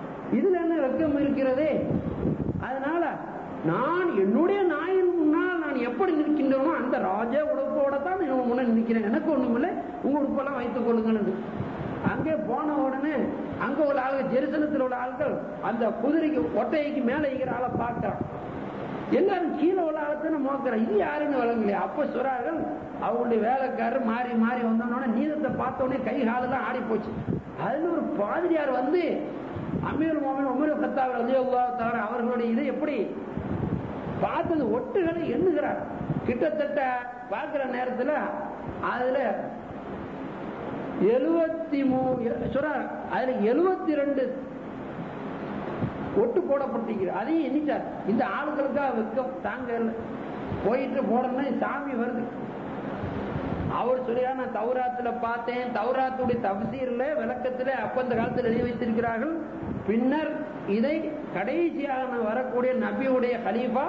இதுல என்ன வெக்கம் இருக்கிறதே அதனால நான் என்னுடைய நாயின் முன்னால் நான் நான் எப்படி நிற்கின்றனோ அந்த ராஜ உடுப்போட தான் நான் முன்ன நிற்கிறேன் எனக்கு ஒண்ணுமில்லை உங்க உடுப்பெல்லாம் வைத்துக் கொள்ளுங்கள் அங்கே போன உடனே அங்க உள்ள ஆளுகள் ஜெருசலத்தில் உள்ள ஆட்கள் அந்த குதிரைக்கு ஒட்டைக்கு மேல இருக்கிற ஆளை பார்க்கிறான் எல்லாரும் கீழே உள்ள ஆளத்தான மோக்கிறான் இது யாருன்னு வழங்கலையா அப்ப சொல்றார்கள் அவங்களுடைய வேலைக்காரர் மாறி மாறி வந்தோடனே நீதத்தை பார்த்த உடனே கை காலெல்லாம் ஆடி போச்சு அதுல ஒரு பாதிரியார் வந்து அமீர் மோமன் உமர் கத்தாவர் அலியுல்லா தவிர அவர்களுடைய இதை எப்படி பார்த்தது ஒட்டுகளை எண்ணுகிறார் கிட்டத்தட்ட பார்க்கிற நேரத்தில் அதுல எழுபத்தி மூணு சொல்றார் அதுல எழுபத்தி ரெண்டு ஒட்டு போடப்பட்டிருக்கிறது அதையும் எண்ணிட்டார் இந்த ஆளுகளுக்காக வெக்கம் தாங்க போயிட்டு போடணும் சாமி வருது அவர் சொல்லியா நான் தௌராத்துல பார்த்தேன் தௌராத்துடைய தப்சீர்ல விளக்கத்துல அப்ப அந்த காலத்தில் எழுதி வைத்திருக்கிறார்கள் பின்னர் இதை கடைசியாக வரக்கூடிய நபியுடைய ஹலீஃபா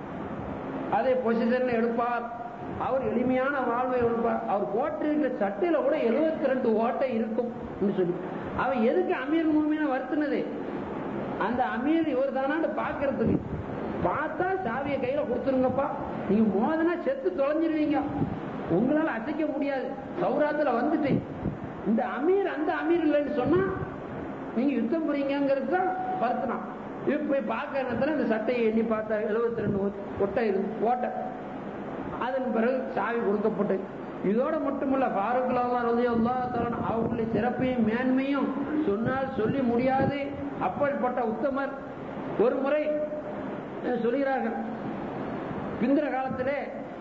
அதை பொசிஷன்ல எடுப்பார் அவர் எளிமையான வாழ்வை எடுப்பார் அவர் போட்டிருக்கிற சட்டையில கூட எழுபத்தி ரெண்டு ஓட்டை இருக்கும் சொல்லி அவன் எதுக்கு அமீர் மூமியான வருத்தினது அந்த அமீர் இவர் தானான்னு பாக்குறதுக்கு பார்த்தா சாவியை கையில கொடுத்துருங்கப்பா நீங்க மோதனா செத்து தொலைஞ்சிருவீங்க உங்களால அசைக்க முடியாது சௌராத்துல வந்துட்டு இந்த அமீர் அந்த அமீர் இல்லைன்னு சொன்னா நீங்க யுத்தம் புரியுங்கிறது தான் வருத்தினான் இப்ப பார்க்க நேரத்தில் இந்த சட்டையை எண்ணி பார்த்தா எழுபத்தி ரெண்டு ஒட்டை ஓட்டை அதன் பிறகு சாவி கொடுக்கப்பட்டு இதோட மட்டுமல்ல பாருக்கலாம் அவர்களுடைய சிறப்பையும் மேன்மையும் சொன்னால் சொல்லி முடியாது அப்படிப்பட்ட உத்தமர் ஒரு முறை சொல்கிறார்கள் பிந்திர காலத்திலே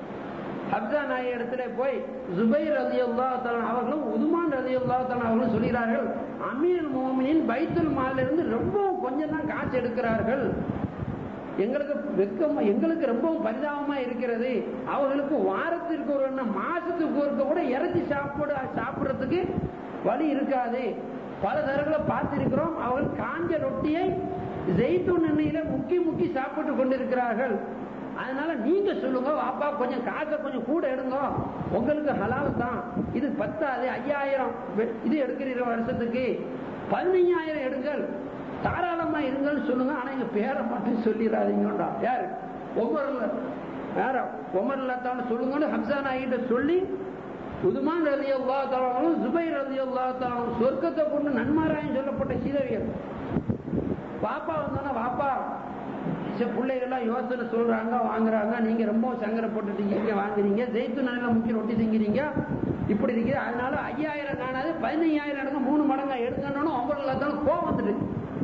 ஹப்சா நாய இடத்துல போய் ஜுபைர் ரதி அவர்களும் உதுமான் ரதி அவர்களும் சொல்கிறார்கள் அமீர் மோமினின் பைத்துல் மாலிருந்து ரொம்பவும் கொஞ்சம் தான் காசு எடுக்கிறார்கள் எங்களுக்கு வெக்கம் எங்களுக்கு ரொம்பவும் பரிதாபமா இருக்கிறது அவர்களுக்கு வாரத்திற்கு ஒரு மாசத்துக்கு ஒருக்க கூட இறைச்சி சாப்பிட சாப்பிடுறதுக்கு வழி இருக்காது பல தரங்களை பார்த்திருக்கிறோம் அவர்கள் காஞ்ச ரொட்டியை ஜெய்தூன் எண்ணெயில முக்கி முக்கி சாப்பிட்டு கொண்டிருக்கிறார்கள் அதனால நீங்க சொல்லுங்க வாப்பா கொஞ்சம் காசை கொஞ்சம் கூட எடுங்க உங்களுக்கு ஹலால் தான் இது பத்தாது ஐயாயிரம் இது எடுக்கிறீங்க வருஷத்துக்கு பதினைஞ்சாயிரம் எடுங்கள் தாராளமா இருங்கன்னு சொல்லுங்க ஆனா எங்க பேரை மட்டும் சொல்லிடாதீங்கடா யாரு ஒவ்வொரு வேற ஒமர்ல தான் சொல்லுங்கன்னு ஹம்சா நாயிட்ட சொல்லி உதுமான் ரதி அல்லா தாலும் ஜுபை ரதி அல்லா தாலும் சொர்க்கத்தை கொண்டு நன்மாராயம் சொல்லப்பட்ட சீதவியல் பாப்பா வந்தானா வாப்பா பிள்ளைகள்லாம் யோசனை சொல்றாங்க வாங்குறாங்க நீங்க ரொம்ப சங்கரப்பட்டுட்டீங்க வாங்குறீங்க ஜெயித்து நல்ல முக்கிய ரொட்டி திங்கிறீங்க இப்படி இருக்கு அதனால ஐயாயிரம் காணாது பதினைஞ்சாயிரம் எடுங்க மூணு மடங்கா எடுக்கணும்னு ஒன்பது லட்சம் கோவம் வந்துட்டு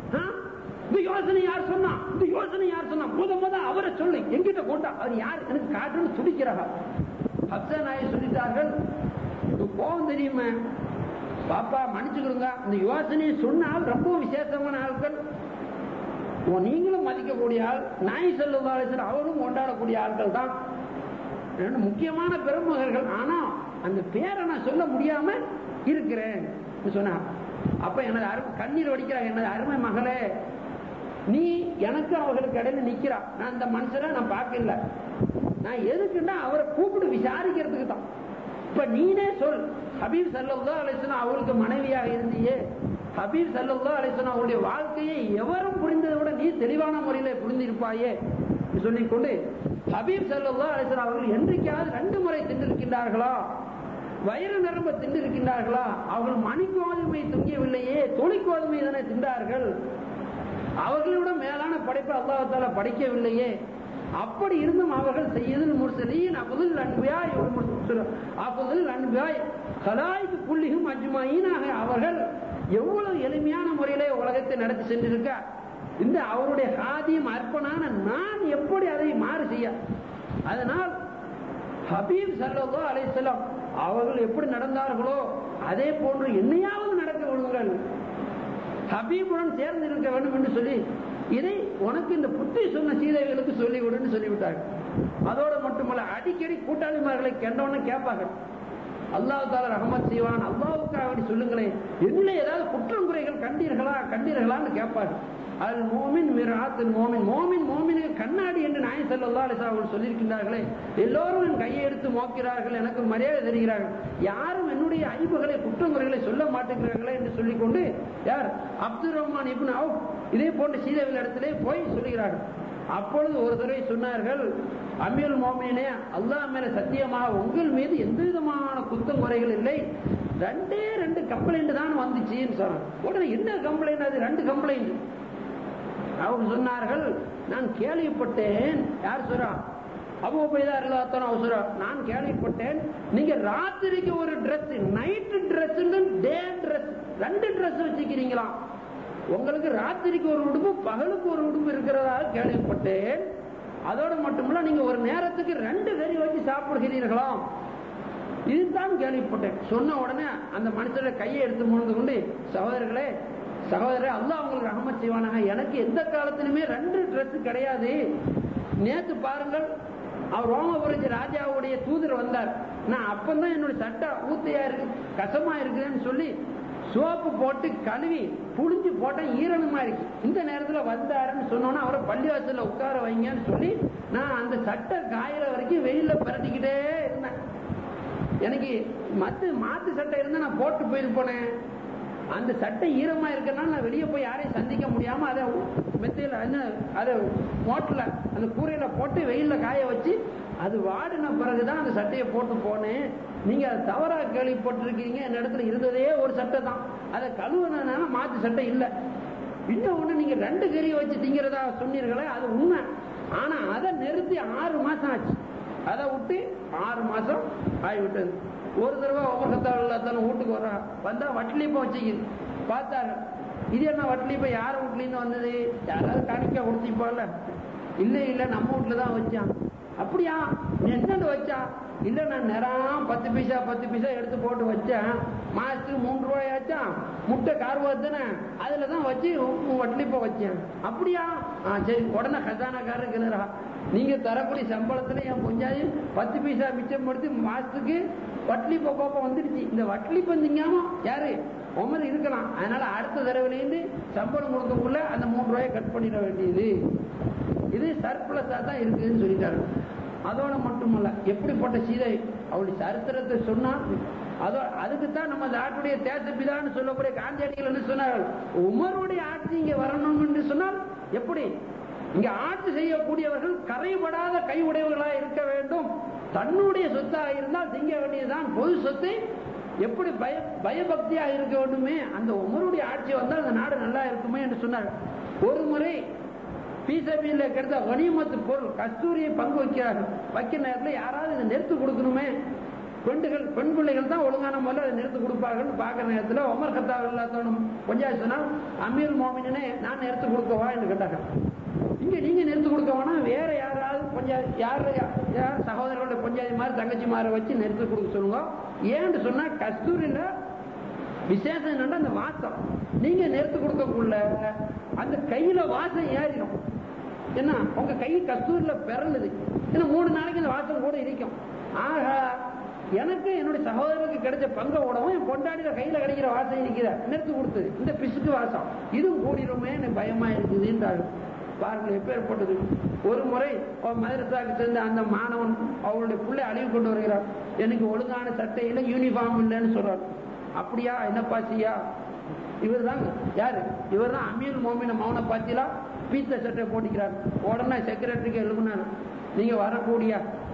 இந்த யோசனை யார் சொன்னா இந்த யோசனை யார் சொன்னா முத முத அவரை சொல்லு எங்கிட்ட போட்டா அவர் யார் எனக்கு காட்டுன்னு துடிக்கிறாங்க ஹப்சா நாய் சொல்லிட்டார்கள் கோவம் தெரியுமா பாப்பா மன்னிச்சுக்கிறோங்க இந்த யோசனையை சொன்னால் ரொம்ப விசேஷமான ஆட்கள் நீங்களும் மதிக்கக்கூடிய ஆள் நாய் செல்லுவாள் அவரும் கொண்டாடக்கூடிய ஆட்கள் தான் முக்கியமான பெருமகர்கள் ஆனா அந்த பேரை நான் சொல்ல முடியாம இருக்கிறேன் சொன்னா அப்ப எனது அருமை கண்ணீர் வடிக்கிறாங்க எனது அருமை மகளே நீ எனக்கு அவர்களுக்கு இடையில நிக்கிறா நான் இந்த மனுஷனை நான் பார்க்கல நான் எதுக்குன்னா அவரை கூப்பிட்டு விசாரிக்கிறதுக்கு தான் இப்ப நீனே சொல் ஹபீப் சல்லா அலிஸ்லாம் அவருக்கு மனைவியாக இருந்தியே ஹபீப் சல்லா அலிஸ்லாம் அவருடைய வாழ்க்கையை எவரும் புரிந்ததை விட நீ தெளிவான முறையில புரிந்திருப்பாயே சொல்லிக்கொண்டு ஹபீப் சல்லா அலிஸ்லாம் அவர்கள் என்றைக்காவது ரெண்டு முறை தின்றிருக்கின்றார்களா வயிறு நிரம்ப தின்றிருக்கின்றார்களா அவர்கள் மணி கோதுமை துங்கியவில்லையே தொழி கோதுமை தானே தின்றார்கள் அவர்களோட மேலான படைப்பை அல்லாஹால படைக்கவில்லையே அப்படி இருந்தும் அவர்கள் செய்யதில் முர்சலீன் அபுதுல் அன்பியாய் அபுதுல் அன்பியாய் கலாய்க்கு புள்ளியும் அஜ்மாயினாக அவர்கள் எவ்வளவு எளிமையான முறையிலே உலகத்தை நடத்தி சென்றிருக்க இந்த அவருடைய காதியம் அர்ப்பணான நான் எப்படி அதை மாறு செய்ய அதனால் ஹபீப் சல்லோ அலைசல்லாம் அவர்கள் எப்படி நடந்தார்களோ அதே போன்று என்னையாவது நடக்க விடுங்கள் ஹபீபுடன் சேர்ந்து இருக்க வேண்டும் என்று சொல்லி இதை உனக்கு இந்த புத்தி சொன்ன சீதைகளுக்கு சொல்லி விடுன்னு சொல்லிவிட்டாங்க அதோடு மட்டுமல்ல அடிக்கடி கூட்டாளிமார்களை கண்டவன கேட்பாங்க அல்லாஹ் தால ரஹமத் செய்வான் அல்லாவுக்காக வேண்டி சொல்லுங்களேன் என்ன ஏதாவது குற்றம் குறைகள் கண்டீர்களா கண்டீர்களான்னு கேட்பாங்க அல் மோமின் மிராத்தில் மோமின் மோமின் மோமினுக்கு கண்ணாடி என்று நாய் செல்லல்லா அலிசா அவர்கள் சொல்லியிருக்கின்றார்களே எல்லோரும் என் கையை எடுத்து மோக்கிறார்கள் எனக்கு மரியாதை தருகிறார்கள் யாரும் என்னுடைய ஐபுகளை குற்றங்குறைகளை சொல்ல மாட்டேங்கிறார்களே என்று சொல்லிக்கொண்டு யார் அப்துல் ரஹ்மான் இப்னு அவுப் இதே போன்ற சீதவில் இடத்திலே போய் சொல்லுகிறார்கள் அப்பொழுது ஒரு தடவை சொன்னார்கள் அமீர் மோமினே அல்லாஹ் மேல சத்தியமாக உங்கள் மீது எந்த விதமான குத்தம் குறைகள் இல்லை ரெண்டே ரெண்டு கம்ப்ளைண்ட் தான் வந்துச்சுன்னு சொன்னாங்க உடனே என்ன கம்ப்ளைண்ட் அது ரெண்டு கம்ப்ளைண்ட் அவங்க சொன்னார்கள் நான் கேள்விப்பட்டேன் யார் சொல்றா அபு பைதா இல்லாத்தன அவசரம் நான் கேள்விப்பட்டேன் நீங்க ராத்திரிக்கு ஒரு Dress night Dress day Dress ரெண்டு Dress வச்சுக்கிறீங்களாம் உங்களுக்கு ராத்திரிக்கு ஒரு உடுப்பு பகலுக்கு ஒரு உடுப்பு இருக்கிறதாக கேள்விப்பட்டேன் அதோடு மட்டுமல்ல நீங்க ஒரு நேரத்துக்கு ரெண்டு கறி வச்சு சாப்பிடுகிறீர்களாம் இதுதான் கேள்விப்பட்டேன் சொன்ன உடனே அந்த மனுஷரை கையை எடுத்து முழுந்து கொண்டு சகோதரர்களே சகோதரர் அல்லாஹ் உங்களுக்கு ரஹமத் செய்வானாக எனக்கு எந்த காலத்திலுமே ரெண்டு Dress கிடையாது நேத்து பாருங்கள் அவர் ரோமபுரஞ்சி ராஜாவுடைய தூதர் வந்தார் நான் அப்பந்தான் என்னுடைய சட்டை ஊத்தையா இருக்கு கசமா இருக்குதுன்னு சொல்லி சோப்பு போட்டு கழுவி புளிஞ்சு போட்டேன் ஈரணுமா இருக்கு இந்த நேரத்துல வந்தாருன்னு சொன்னோன்னா அவரை பள்ளிவாசல்ல உட்கார வைங்கன்னு சொல்லி நான் அந்த சட்டை காயிற வரைக்கும் வெயில்ல பரட்டிக்கிட்டே இருந்தேன் எனக்கு மத்து மாத்து சட்டை இருந்தா நான் போட்டு போயிருப்பேனே அந்த சட்டை ஈரமா இருக்கனால நான் வெளியே போய் யாரையும் சந்திக்க முடியாம அதை மெத்தையில என்ன அதை மோட்டில் அந்த கூரையில போட்டு வெயில்ல காய வச்சு அது வாடின பிறகுதான் அந்த சட்டையை போட்டு போனேன் நீங்க அதை தவறா கேள்விப்பட்டிருக்கீங்க என் இடத்துல இருந்ததே ஒரு சட்டை தான் அதை கழுவுனதுனால மாத்து சட்டை இல்லை இன்னும் ஒண்ணு நீங்க ரெண்டு கறியை வச்சு திங்கிறதா சொன்னீர்களே அது உண்மை ஆனா அதை நிறுத்தி ஆறு மாசம் ஆச்சு அதை விட்டு ஆறு மாசம் ஆகிவிட்டது ஒரு தடவை ஒவ்வொருத்தான வீட்டுக்கு வர்றா வந்தா வட்டிலிப்ப வச்சுக்குது பார்த்தாரு இது என்ன வட்டிலிப்ப யார் வீட்லேருந்து வந்தது யாராவது காணிக்க கொடுத்திப்பால இல்ல இல்ல நம்ம வீட்டுல தான் வச்சான் அப்படியா நீ என்னன்னு வச்சா இல்ல நான் நேரம் பத்து பைசா பத்து பைசா எடுத்து போட்டு வச்சேன் மாசத்துக்கு மூன்று ரூபாய் ஆச்சான் முட்டை கார்வாது தானே அதுல தான் வச்சு வட்டிலிப்ப வச்சேன் அப்படியா ஆ சரி உடனே கசானாக்காரர் கிணறா நீங்க தரக்கூடிய சம்பளத்துல என் கொஞ்சாதி பத்து பைசா மிச்சம் படுத்தி மாசத்துக்கு வட்லிப்ப கோப்பம் வந்துடுச்சு இந்த வட்லிப்ப திங்காம யாரு உமர் இருக்கலாம் அதனால அடுத்த தடவையிலேருந்து சம்பளம் கொடுக்கக்குள்ள அந்த மூணு ரூபாயை கட் பண்ணிட வேண்டியது இது சர்ப்ளஸா தான் இருக்குதுன்னு சொல்லிட்டாரு அதோட மட்டுமல்ல எப்படிப்பட்ட சீதை அவளுடைய சரித்திரத்தை சொன்னா அதோ அதுக்கு தான் நம்ம நாட்டுடைய தேசப்பிதான்னு சொல்லக்கூடிய காந்தியடிகள் என்ன சொன்னார்கள் உமருடைய ஆட்சி இங்க வரணும் என்று சொன்னால் எப்படி இங்க ஆட்சி செய்யக்கூடியவர்கள் கரைபடாத கை உடையவர்களாக இருக்க வேண்டும் தன்னுடைய சொத்தாக இருந்தால் திங்க வேண்டியதுதான் பொது சொத்தை எப்படி பய பயபக்தியாக இருக்க வேண்டுமே அந்த உமருடைய ஆட்சி வந்தால் அந்த நாடு நல்லா இருக்குமே என்று சொன்னார் ஒரு முறை பிசபியில் கிடைத்த கனிமத்து பொருள் கஸ்தூரியை பங்கு வைக்கிறார்கள் வைக்கிற நேரத்தில் யாராவது இதை நிறுத்து கொடுக்கணுமே பெண்கள் பெண் பிள்ளைகள் தான் ஒழுங்கான முறையில் அதை நிறுத்து கொடுப்பார்கள் பார்க்குற நேரத்தில் உமர் கத்தா இல்லாதவனும் கொஞ்சம் சொன்னால் அமீர் மோமினே நான் நிறுத்து கொடுக்கவா என்று கேட்டாங்க இங்க நீங்க நிறுத்து கொடுக்க வேணாம் வேற யாராவது கொஞ்சம் யார் யார் சகோதரர்களோட பஞ்சாயத்து மாதிரி தங்கச்சி மாதிரி வச்சு நிறுத்தி கொடுக்க சொல்லுங்க ஏன்னு சொன்னா கஸ்தூரியில விசேஷம் என்னன்னா அந்த வாசம் நீங்க நிறுத்து கொடுக்கக்குள்ள அந்த கையில வாசம் ஏறிடும் என்ன உங்க கை கஸ்தூரில பிறந்தது ஏன்னா மூணு நாளைக்கு அந்த வாசம் கூட இருக்கும் ஆகா எனக்கு என்னுடைய சகோதரருக்கு கிடைச்ச பங்க உடவும் என் கொண்டாடின கையில கிடைக்கிற வாசம் இருக்கிற நிறுத்து கொடுத்தது இந்த பிசுக்கு வாசம் இதுவும் கூடிருமே எனக்கு பயமா இருக்குதுன்றாரு பாருங்கள் எப்பேற்பட்டது ஒரு முறை மதரசாக்கு சேர்ந்த அந்த மாணவன் அவருடைய பிள்ளை அழிவு கொண்டு வருகிறார் எனக்கு ஒழுங்கான சட்டை இல்லை யூனிஃபார்ம் இல்லைன்னு சொல்றார் அப்படியா என்னப்பா செய்யா இவர் தான் யாரு இவர் தான் அமீர் மோமின மௌன பாத்திலா பீத்த சட்டை போட்டிக்கிறார் உடனே செக்ரட்டரிக்கு எழுப்பினார் நீங்க வரக்கூடிய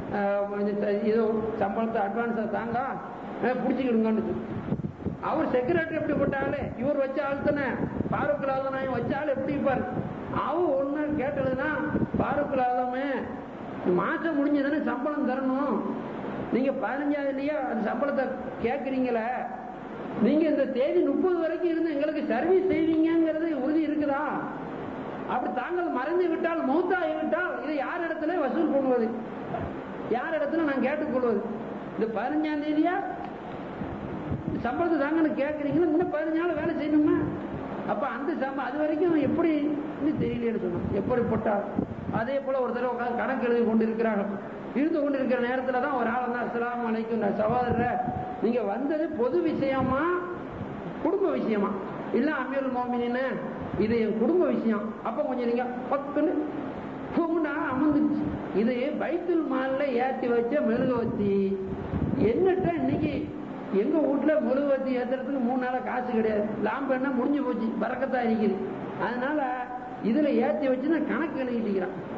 ஏதோ சம்பளத்தை அட்வான்ஸா தாங்க பிடிச்சிக்கிடுங்கன்னு அவர் செக்ரட்டரி எப்படி போட்டாங்களே இவர் வச்ச ஆள் தானே பாரூக் லாதனாயும் வச்ச ஆள் எப்படி இருப்பார் அவ ஒண்ணு கேட்டதுன்னா பாரூக் லாதமே மாசம் முடிஞ்சதுன்னு சம்பளம் தரணும் நீங்க பதினஞ்சாவது இல்லையா அந்த சம்பளத்தை கேட்கறீங்களே நீங்க இந்த தேதி முப்பது வரைக்கும் இருந்து எங்களுக்கு சர்வீஸ் செய்வீங்கிறது உறுதி இருக்குதா அப்படி தாங்கள் மறைந்து விட்டால் மௌத்தாகி விட்டால் இதை யார் இடத்துல வசூல் பண்ணுவது யார் இடத்துல நான் கேட்டுக்கொள்வது இந்த பதினஞ்சாம் தேதியா சம்பளத்தை தாங்கன்னு கேட்கறீங்களா இன்னும் பதினஞ்சு நாள் வேலை செய்யணுமா அப்ப அந்த சம்பளம் அது வரைக்கும் எப்படி தெரியலைன்னு சொன்னோம் எப்படிப்பட்டா அதே போல ஒரு தடவை உட்காந்து கணக்கு எழுதி கொண்டு இருக்கிறார்கள் இருந்து கொண்டு இருக்கிற நேரத்துல தான் ஒரு ஆள் வந்து அஸ்லாம் அலைக்கும் சகோதரர் நீங்க வந்தது பொது விஷயமா குடும்ப விஷயமா இல்ல அமீர் மோமின்னு இது என் குடும்ப விஷயம் அப்ப கொஞ்சம் நீங்க பக்குன்னு கும்னா அமர்ந்துச்சு இது பைத்துல் மால்ல ஏற்றி வச்ச மெழுகுவத்தி என்னட்ட இன்னைக்கு எங்க வீட்டுல மெழுகுவத்தி ஏத்துறதுக்கு மூணு நாளா காசு கிடையாது லாம்பு என்ன முடிஞ்சு போச்சு பறக்கத்தா இருக்குது அதனால இதுல ஏற்றி வச்சு நான் கணக்கு எழுதிட்டு இருக்கிறான்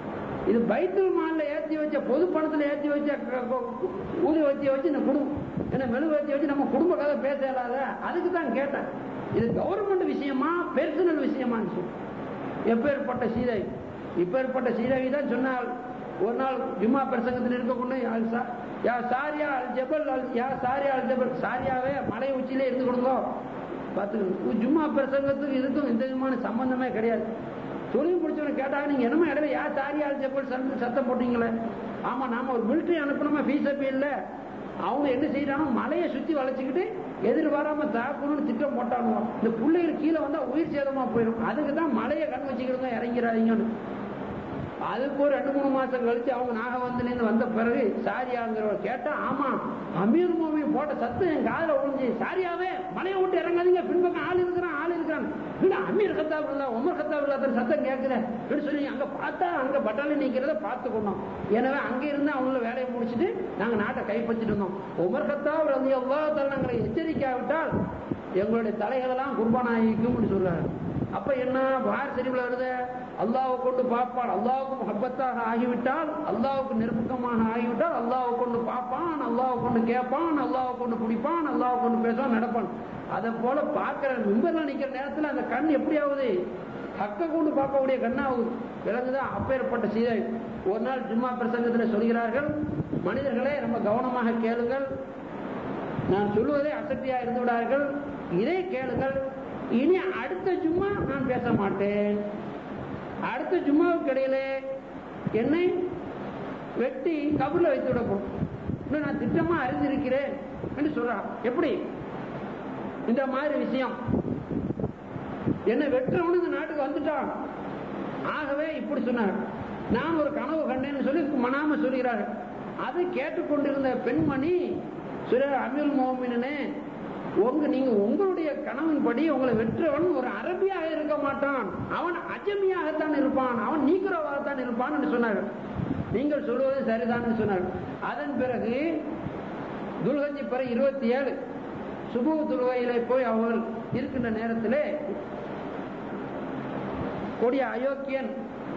இது பைத்துல் மால்ல ஏத்தி வச்ச பொது பணத்துல ஏத்தி வச்ச க- க- ஊதி வச்சு வச்சு இந்த குடும்பம் என்ன மெழுகுவத்தி வச்சு நம்ம குடும்ப கதை பேச இயலாத அதுக்கு தான் கேட்டேன் இது கவர்மெண்ட் விஷயமா பெர்சனல் விஷயமா எப்பேற்பட்ட சீதை இப்பேற்பட்ட சீதை தான் சொன்னால் ஒரு நாள் ஜும்மா பிரசங்கத்தில் இருக்கக்கூடிய யா சா- யா சாரியா அல் ஜபல் அல் யா சாரியா அல் ஜபல் சாரியாவே மலை உச்சியிலே இருந்து கொடுங்க பார்த்துக்கணும் ஜும்மா பிரசங்கத்துக்கு இதுக்கும் எந்த விதமான சம்பந்தமே கிடையாது தொழில் முடிச்சவனை கேட்டாங்க நீங்க என்னமா இடையில யா சாரியா அல் ஜபல் சத்தம் சத்தம் போட்டீங்களே ஆமா நாம ஒரு மிலிட்டரி அனுப்பணுமா ஃபீஸ் இல்ல அவங்க என்ன செய்யறாங்க மலையை சுத்தி வளைச்சுக்கிட்டு எதிர்பாராம தாக்கணும்னு திட்டம் போட்டானுங்க இந்த பிள்ளைகள் கீழே வந்தா உயிர் சேதமா போயிடும் அதுக்கு தான் மலையை கண் வச்சுக்கிடுங்க இறங்கிறாதீங்கன்னு அதுக்கு ஒரு ரெண்டு மூணு மாசம் கழிச்சு அவங்க நாகவந்திலேருந்து வந்த பிறகு சாரியாங்கிறவர் கேட்டா ஆமா அமீர் மோமி போட்ட சத்தம் என் காதுல விழுந்து சாரியாவே மலையை விட்டு இறங்காதீங்க பின்பக்கம் ஆள் இருக்கிறான் ஆள் இருக்கிறான் இல்ல அமீர் கத்தாப் இல்ல உமர் கத்தாப் இல்லாத சத்தம் கேட்குற அப்படின்னு சொல்லி அங்க பார்த்தா அங்க பட்டாளி நிக்கிறத பார்த்து கொண்டோம் எனவே அங்க இருந்து அவங்கள வேலையை முடிச்சுட்டு நாங்க நாட்டை கைப்பற்றிட்டு இருந்தோம் உமர் கத்தாப் ரவி அல்லாத்தால் நாங்களை எச்சரிக்காவிட்டால் எங்களுடைய தலைகளெல்லாம் குர்பானாயிக்கும்னு சொல்றாரு அப்ப என்ன வார் சரிவில் வருது அல்லாவை கொண்டு பார்ப்பான் அல்லாவுக்கு முகப்பத்தாக ஆகிவிட்டால் அல்லாவுக்கு நெருக்கமாக ஆகிவிட்டால் அல்லாவை கொண்டு பார்ப்பான் அல்லாவை கொண்டு கேட்பான் அல்லாவை கொண்டு பிடிப்பான் அல்லாவை கொண்டு பேசுவான் நடப்பான் அதை போல பார்க்கிற மிம்பர்ல நிக்கிற நேரத்துல அந்த கண் எப்படி ஆகுது ஹக்க கொண்டு பார்க்கக்கூடிய கண்ணாகுது விலங்குதா அப்பேற்பட்ட சீதை ஒரு நாள் ஜும்மா பிரசங்கத்தில் சொல்கிறார்கள் மனிதர்களே ரொம்ப கவனமாக கேளுங்கள் நான் சொல்லுவதே அசட்டியா இருந்து விடார்கள் இதை கேளுங்கள் இனி அடுத்த ஜும்மா நான் பேச மாட்டேன் அடுத்த ஜும்மாவுக்கு இடையிலே என்னை வெட்டி கபூர்ல வைத்து விடப்போம் இன்னும் நான் திட்டமா அறிந்திருக்கிறேன் என்று சொல்றான் எப்படி இந்த மாதிரி விஷயம் என்னை வெட்டுறவனு இந்த நாட்டுக்கு வந்துட்டான் ஆகவே இப்படி சொன்னார் நான் ஒரு கனவு கண்டேன்னு சொல்லி மனாம சொல்கிறார்கள் அதை கேட்டுக்கொண்டிருந்த பெண்மணி சுர அமீர் மோமினே உங்க நீங்க உங்களுடைய கனவின்படி உங்களை வெற்றவன் ஒரு அரபியாக இருக்க மாட்டான் அவன் அஜமியாகத்தான் இருப்பான் அவன் நீக்குறவாகத்தான் இருப்பான் என்று சொன்னார்கள் நீங்கள் சொல்வது சரிதான் சொன்னார்கள் அதன் பிறகு துல்கஞ்சி பிற இருபத்தி ஏழு சுபு துல்கையிலே போய் அவர்கள் இருக்கின்ற நேரத்திலே கொடிய அயோக்கியன்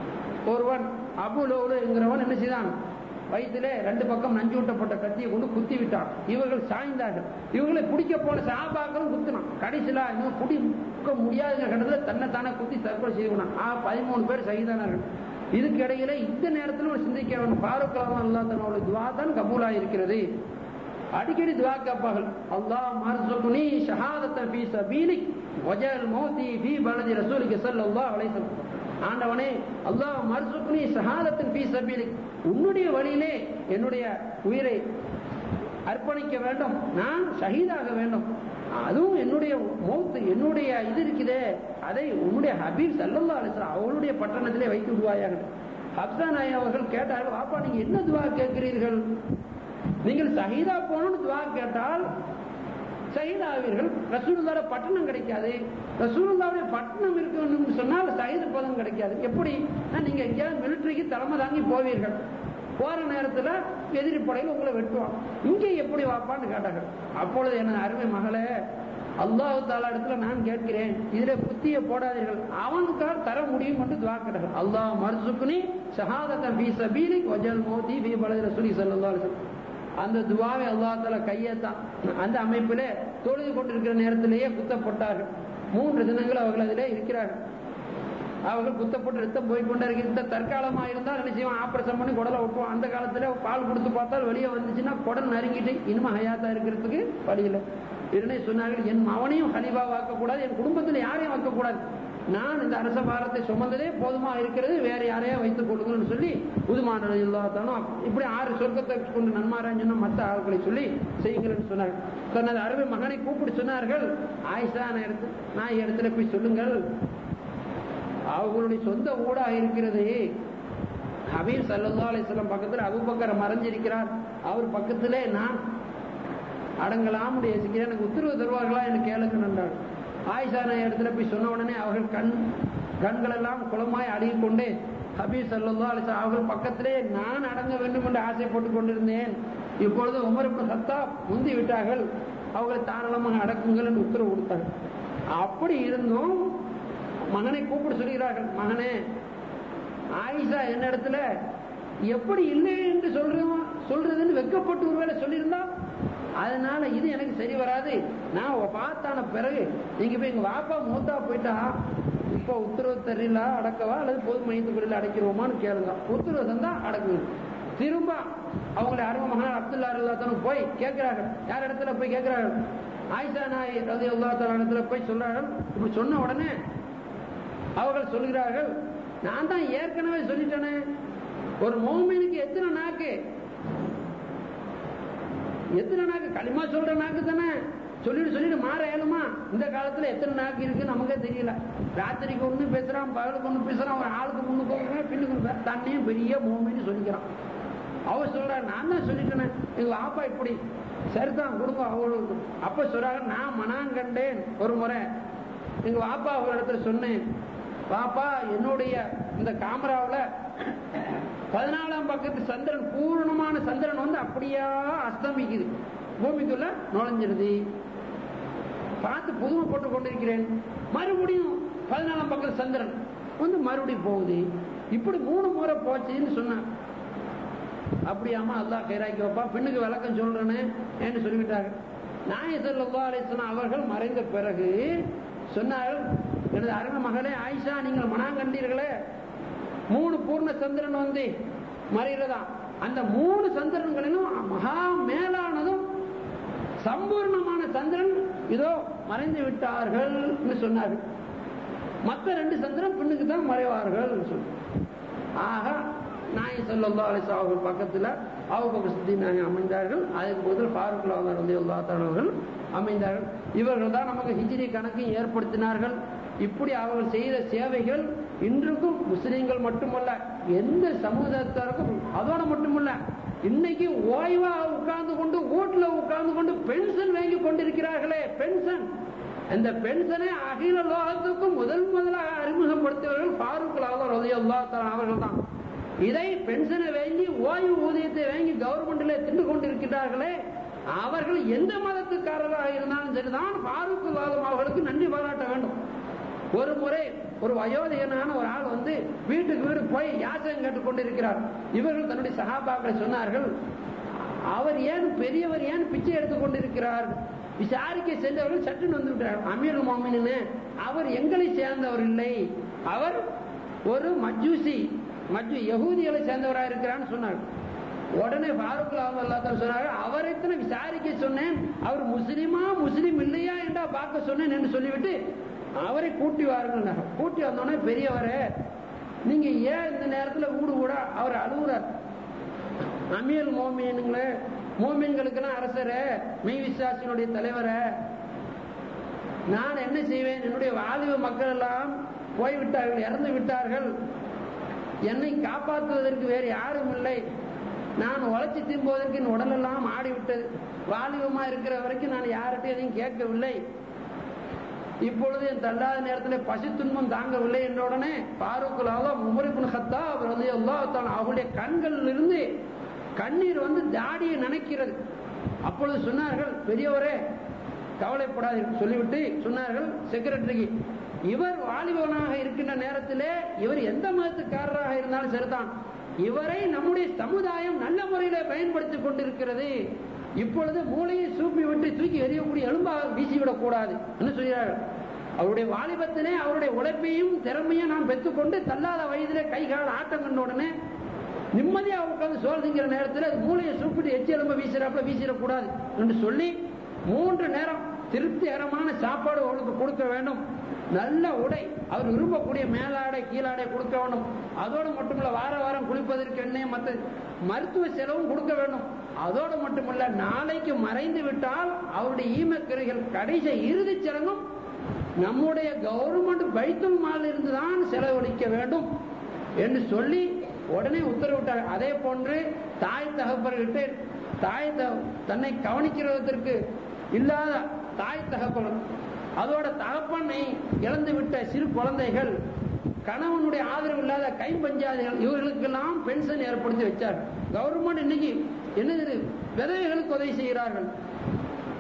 ஒருவன் அபுலோலு என்கிறவன் என்ன செய்தான் வயிற்றிலே ரெண்டு பக்கம் நஞ்சு ஊட்டப்பட்ட கத்தியை கொண்டு குத்தி விட்டான் இவர்கள் சாய்ந்தார்கள் இவர்களை பிடிக்க போன சாபாக்களும் குத்தினான் கடைசியில இன்னும் பிடிக்க முடியாதுங்க கண்டத்துல தன்னை தானே குத்தி தற்கொலை செய்து கொண்டான் ஆ பதிமூணு பேர் சகிதானார்கள் இதுக்கு இடையில இந்த நேரத்தில் ஒரு சிந்திக்க வேண்டும் பாருக் அல்லா தன்னோட துவா தான் கபூலா இருக்கிறது அடிக்கடி துவா கேட்பார்கள் அல்லாஹ் மர்சுக்னி ஷஹாதத்த ஃபீ சபீலிக் வஜல் மௌதி ஃபீ பலதி ரசூலிக ஸல்லல்லாஹு அலைஹி வஸல்லம் ஆண்டவனே அல்லாஹ் மர்சுக்னி ஷஹாதத்தன் ஃபீ சபீலிக் உன்னுடைய வழியிலே என்னுடைய உயிரை அர்ப்பணிக்க வேண்டும் நான் ஷஹீதாக வேண்டும் அதுவும் என்னுடைய மௌத்து என்னுடைய இது இருக்குதே அதை உன்னுடைய ஹபீப் சல்லல்லா அலிஸ்லாம் அவளுடைய பட்டணத்திலே வைத்து விடுவாயாக ஹப்சா நாய் அவர்கள் கேட்டார்கள் பாப்பா நீங்க என்ன துவா கேட்கிறீர்கள் நீங்கள் சஹீதா போகணும்னு துவா கேட்டால் சஹீதாவீர்கள் ரசூலுல்லாட பட்டணம் கிடைக்காது ரசூலுல்லாவுடைய பட்டணம் இருக்கணும்னு சொன்னால் சஹீது பதம் கிடைக்காது எப்படி நீங்க எங்கேயாவது மிலிட்டரிக்கு தலைமை தாங்கி போவீர்கள் போற நேரத்துல எதிரி படையில் உங்களை வெட்டுவான் இங்க எப்படி வாப்பான்னு கேட்டார்கள் அப்பொழுது எனது அருமை மகளே அல்லாஹு தாலா இடத்துல நான் கேட்கிறேன் இதுல புத்திய போடாதீர்கள் அவனுக்கால் தர முடியும் என்று துவா கேட்டார்கள் அல்லாஹ் மர்சுக்குனி ஷஹாதத்தன் ஃபீ சபீலிக் வஜல் மோதி ஃபீ பலதி ரசூலி ஸல்லல்லாஹு அலைஹி வஸல்லம் அந்த துவாவை அல்லா தால கையத்தான் அந்த அமைப்பிலே தொழுது கொண்டிருக்கிற நேரத்திலேயே குத்தப்பட்டார்கள் மூன்று தினங்கள் அவர்கள் அதிலே இருக்கிறார்கள் அவர்கள் குத்தப்பட்டு ரத்தம் போய்கொண்டே இருக்கிற தற்காலமா இருந்தால் என்ன செய்வான் ஆபரேஷன் பண்ணி குடலை விட்டுவான் அந்த காலத்துல பால் கொடுத்து பார்த்தால் வெளியே வந்துச்சுன்னா குடல் நறுங்கிட்டு இனிமே ஹயாத்தா இருக்கிறதுக்கு வழி இல்லை இதனை சொன்னார்கள் என் மவனையும் ஹலிபா வாக்கக்கூடாது என் குடும்பத்தில் யாரையும் வைக்கக்கூடாது நான் இந்த அரச பாரத்தை சுமந்ததே போதுமா இருக்கிறது வேற யாரையா வைத்துக் கொள்ளுங்கன்னு சொல்லி புதுமான இல்லாதாலும் இப்படி ஆறு சொர்க்கத்தை கொண்டு நன்மாரான்னு சொன்ன மற்ற ஆட்களை சொல்லி செய்யுங்கள்னு சொன்னார்கள் தனது அருமை மகனை கூப்பிட்டு சொன்னார்கள் ஆயிஷா நான் இடத்து நான் இடத்துல போய் சொல்லுங்கள் அவர்களுடைய சொந்த ஊடாக இருக்கிறது ஹபீர் சல்லா அலிஸ்லாம் பக்கத்தில் அபுபக்கரை மறைஞ்சிருக்கிறார் அவர் பக்கத்திலே நான் அடங்கலாம் யோசிக்கிறேன் எனக்கு உத்தரவு தருவார்களா என்று கேளுங்க நன்றாள் ஆயிஷா நான் இடத்துல போய் சொன்ன உடனே அவர்கள் கண் கண்கள் எல்லாம் குளமாய் அழுகி கொண்டு ஹபீர் சல்லா அலிசா அவர்கள் பக்கத்திலே நான் அடங்க வேண்டும் என்று ஆசைப்பட்டு கொண்டிருந்தேன் இப்பொழுது உமர் இப்னு சத்தாப் முந்தி விட்டார்கள் அவர்களை தாராளமாக அடக்குங்கள் என்று உத்தரவு கொடுத்தார்கள் அப்படி இருந்தும் மகனை கூப்பிட்டு சொல்கிறார்கள் மகனே ஆயிஷா என்ன இடத்துல எப்படி இல்லை என்று சொல்றோம் சொல்றதுன்னு வெக்கப்பட்டு ஒருவேளை சொல்லியிருந்தா அதனால இது எனக்கு சரி வராது நான் பார்த்தான பிறகு நீங்க போய் எங்க வாப்பா மூத்தா போயிட்டா இப்போ உத்தரவு தெரியல அடக்கவா அல்லது பொது மையத்துக்குள்ள அடைக்கிறோமான்னு கேளுங்க உத்தரவு தந்தா அடக்குங்க திரும்ப அவங்களுடைய அருமை மகன் அப்துல்லா அல்லாத்தனும் போய் கேட்கிறார்கள் யார் இடத்துல போய் கேட்கிறார்கள் ஆயிஷா நாய் ரதி அல்லா இடத்துல போய் சொல்றார்கள் இப்படி சொன்ன உடனே அவர்கள் சொல்கிறார்கள் நான் தான் ஏற்கனவே சொல்லிட்டேனே ஒரு மோமினுக்கு எத்தனை நாக்கு எத்தனை நாக்கு களிமா சொல்ற நாக்கு தானே சொல்லிட்டு சொல்லிட்டு மாற ஏழுமா இந்த காலத்துல எத்தனை நாக்கு இருக்கு நமக்கே தெரியல ராத்திரிக்கு ஒண்ணு பேசுறான் பகலுக்கு ஒண்ணு பேசுறான் ஒரு ஆளுக்கு முன்னுக்கு ஒண்ணு, பின்னுக்கு ஒண்ணு. தன்னையும் பெரிய மோமின்னு சொல்லிக்கிறான் அவ சொல்ற நான் தான் சொல்லிட்டேனே எங்க ஆப்பா இப்படி சரிதான் கொடுங்க அவங்களுக்கு அப்ப சொல்றாங்க நான் மனாங்கண்டேன் ஒரு முறை எங்க வாப்பா ஒரு இடத்துல சொன்னேன் பாப்பா என்னுடைய இந்த காமராவுல பதினாலாம் பக்கத்து சந்திரன் பூர்ணமான சந்திரன் வந்து அப்படியா அஸ்தமிக்குது பூமிக்குள்ள நுழைஞ்சிருது பார்த்து புதுமை போட்டு கொண்டிருக்கிறேன் மறுபடியும் பதினாலாம் பக்கத்து சந்திரன் வந்து மறுபடியும் போகுது இப்படி மூணு முறை போச்சுன்னு சொன்னான் அப்படியாமா அல்லாஹ் கைராக்கி வைப்பா பெண்ணுக்கு விளக்கம் சொல்றேன்னு என்று சொல்லிவிட்டார்கள் நாயசல்லா அலிஸ்லாம் அவர்கள் மறைந்த பிறகு சொன்னார்கள் எனது அருமை மகளே ஆயிஷா நீங்கள் மனாங்கண்டீர்களே மூணு பூர்ண சந்திரன் வந்து மறைகிறதா அந்த மூணு சந்திரன்களிலும் மகா மேலானதும் சம்பூர்ணமான சந்திரன் இதோ மறைந்து விட்டார்கள் சொன்னார்கள் மற்ற ரெண்டு சந்திரன் பெண்ணுக்கு தான் மறைவார்கள் சொல்லி ஆக நாய் சொல்லல்லா அலிசா அவர்கள் பக்கத்தில் அவங்க சித்தி நாயகம் அமைந்தார்கள் அதுக்கு பதில் ஃபாரூக் வந்து எல்லா அவர்கள் அமைந்தார்கள் இவர்கள் தான் நமக்கு ஹிஜ்ரி கணக்கையும் ஏற்படுத்தினார்கள் இப்படி அவர்கள் செய்த சேவைகள் இன்றுக்கும் முஸ்லிம்கள் மட்டுமல்ல எந்த சமூகத்தாருக்கும் அதோட மட்டுமல்ல இன்னைக்கு ஓய்வா உட்கார்ந்து கொண்டு வீட்டுல உட்கார்ந்து கொண்டு பென்ஷன் வாங்கி கொண்டிருக்கிறார்களே பென்ஷன் அந்த பென்ஷனை அகில லோகத்துக்கும் முதல் முதலாக அறிமுகப்படுத்தியவர்கள் ஃபாரூக் அவர்கள் தான் இதை பென்ஷனை வாங்கி ஓய்வு ஊதியத்தை வாங்கி கவர்மெண்ட்ல தின்று கொண்டிருக்கிறார்களே அவர்கள் எந்த மதத்துக்காரராக இருந்தாலும் சரிதான் ஃபாரூக் ஆலம் அவர்களுக்கு நன்றி பாராட்ட வேண்டும் ஒரு முறை ஒரு வயோதிகனான ஒரு ஆள் வந்து வீட்டுக்கு வீடு போய் யாசகம் கேட்டுக் கொண்டிருக்கிறார் இவர்கள் தன்னுடைய சகாபாக்களை சொன்னார்கள் அவர் ஏன் பெரியவர் ஏன் பிச்சை எடுத்துக் கொண்டிருக்கிறார் விசாரிக்க சென்றவர்கள் சட்டுன்னு வந்து விட்டார் அமீர் மாமின்னு அவர் எங்களை சேர்ந்தவர் இல்லை அவர் ஒரு மஜூசி மஜு யகூதிகளை சேர்ந்தவராக இருக்கிறான்னு சொன்னார் உடனே ஃபாரூக் அல்லாத்தான் சொன்னாங்க அவரை விசாரிக்க சொன்னேன் அவர் முஸ்லிமா முஸ்லிம் இல்லையா என்றா பார்க்க சொன்னேன் என்று சொல்லிவிட்டு அவரை கூட்டி வாருங்கள் கூட்டி வந்தோடனே பெரியவரே நீங்க ஏன் இந்த நேரத்துல ஊடு கூட அவர் அழுகுறார் அமீல் மோமியனுங்களே மோமியன்களுக்கெல்லாம் அரசரே மெய் விசுவாசியினுடைய தலைவரை நான் என்ன செய்வேன் என்னுடைய வாலிப மக்கள் எல்லாம் போய்விட்டார்கள் இறந்து விட்டார்கள் என்னை காப்பாற்றுவதற்கு வேறு யாரும் இல்லை நான் உழைச்சி திரும்புவதற்கு என் உடலெல்லாம் ஆடிவிட்டது வாலிபமா இருக்கிற வரைக்கும் நான் யார்கிட்டையும் எதையும் கேட்கவில்லை இப்பொழுது என் தள்ளாத நேரத்தில் பசி துன்பம் தாங்கவில்லை என்ற உடனே பாரூக்குலாவோ முமரிபுன் ஹத்தா அவர் அவருடைய கண்களில் இருந்து கண்ணீர் வந்து தாடியை நினைக்கிறது அப்பொழுது சொன்னார்கள் பெரியவரே கவலைப்படாது சொல்லிவிட்டு சொன்னார்கள் செக்ரட்டரிக்கு இவர் வாலிபவனாக இருக்கின்ற நேரத்திலே இவர் எந்த மதத்துக்காரராக இருந்தாலும் சரிதான் இவரை நம்முடைய சமுதாயம் நல்ல முறையில பயன்படுத்திக் கொண்டிருக்கிறது இப்பொழுது மூளையை சூப்பி விட்டு தூக்கி எறியக்கூடிய எலும்பாக வீசிவிடக் கூடாது என்று சொல்கிறார்கள் அவருடைய வாலிபத்திலே அவருடைய உழைப்பையும் திறமையும் நாம் பெற்றுக்கொண்டு தள்ளாத வயதிலே கை கால் ஆட்டம் கண்ட உடனே நிம்மதியா உட்கார்ந்து சோறு திங்கிற நேரத்தில் அது மூளையை சூப்பிட்டு எச்சி எலும்ப வீசுறாப்புல வீசிடக்கூடாது என்று சொல்லி மூன்று நேரம் திருப்திகரமான சாப்பாடு அவளுக்கு கொடுக்க வேண்டும் நல்ல உடை அவர் விரும்பக்கூடிய மேலாடை கீழாடை கொடுக்க வேண்டும் அதோடு மட்டுமல்ல வார வாரம் குளிப்பதற்கு எண்ணெய் மற்ற மருத்துவ செலவும் கொடுக்க வேண்டும் அதோடு மட்டுமல்ல நாளைக்கு மறைந்து விட்டால் அவருடைய ஈமக்கிரைகள் கடைசி இறுதி சடங்கும் நம்முடைய கவர்மெண்ட் பைத்துல் மால் இருந்துதான் செலவழிக்க வேண்டும் என்று சொல்லி உடனே உத்தரவிட்டார் அதே போன்று தாய் தகப்பர்கிட்ட தாய் தன்னை கவனிக்கிறதற்கு இல்லாத தாய் தகப்பன் அதோட தகப்பனை இழந்து விட்ட சிறு குழந்தைகள் கணவனுடைய ஆதரவு இல்லாத கைப்பஞ்சாதிகள் இவர்களுக்கெல்லாம் பென்ஷன் ஏற்படுத்தி வச்சார் கவர்மெண்ட் இன்னைக்கு என்னது விதவைகளுக்கு உதவி செய்கிறார்கள்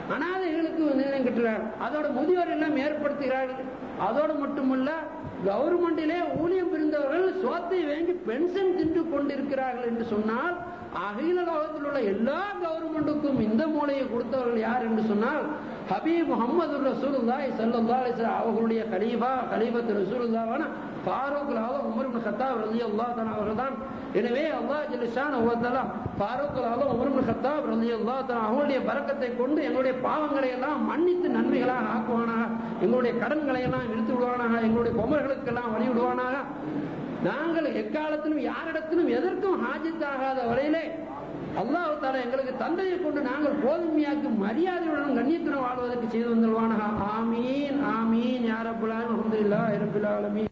அனாதைகளுக்கு நிர்ணயம் கட்டுகிறார்கள் அதோட முதியோர் எல்லாம் ஏற்படுத்துகிறார்கள் அதோடு மட்டுமல்ல கவர்மெண்டிலே ஊழியம் இருந்தவர்கள் சோத்தை வாங்கி பென்ஷன் தின்று கொண்டிருக்கிறார்கள் என்று சொன்னால் அகில லோகத்தில் உள்ள எல்லா கவர்மெண்ட்டுக்கும் இந்த மூலையை கொடுத்தவர்கள் யார் என்று சொன்னால் ஹபீப் முகமது ரசூலுல்லாஹி ஸல்லல்லாஹு அலைஹி வஸல்லம் அவர்களுடைய கலீஃபா கலீஃபத்து ரசூலுல்லாஹான ஃபாரூக் ஆலம் உமர் இப்னு கத்தாப் ரலியல்லாஹு தஆலா அவர்கள்தான் எனவே அல்லாஹ் ஜல்லஷானஹு வ தஆலா ஃபாரூக் ஆலம் உமர் இப்னு கத்தாப் ரலியல்லாஹு தஆலா அவங்களுடைய பரக்கத்தை கொண்டு எங்களுடைய பாவங்களை எல்லாம் மன்னித்து நன்மைகளாக ஆக்குவானாக எங்களுடைய கடன்களை எல்லாம் இழுத்து விடுவானாக எங்களுடைய குமர்களுக்கெல்லாம் வழி விடுவானாக நாங்கள் எக்காலத்திலும் யாரிடத்திலும் எதற்கும் ஹாஜித்தாகாத வரையிலே அல்லாஹ் தாலா எங்களுக்கு தந்தையை கொண்டு நாங்கள் போதுமையாக்கி மரியாதையுடன் கண்ணியத்துடன் வாழ்வதற்கு செய்து வந்துள்வானாக ஆமீன் ஆமீன் யாரப்புலான் அஹமதுல்லா இரபில் ஆலமீன்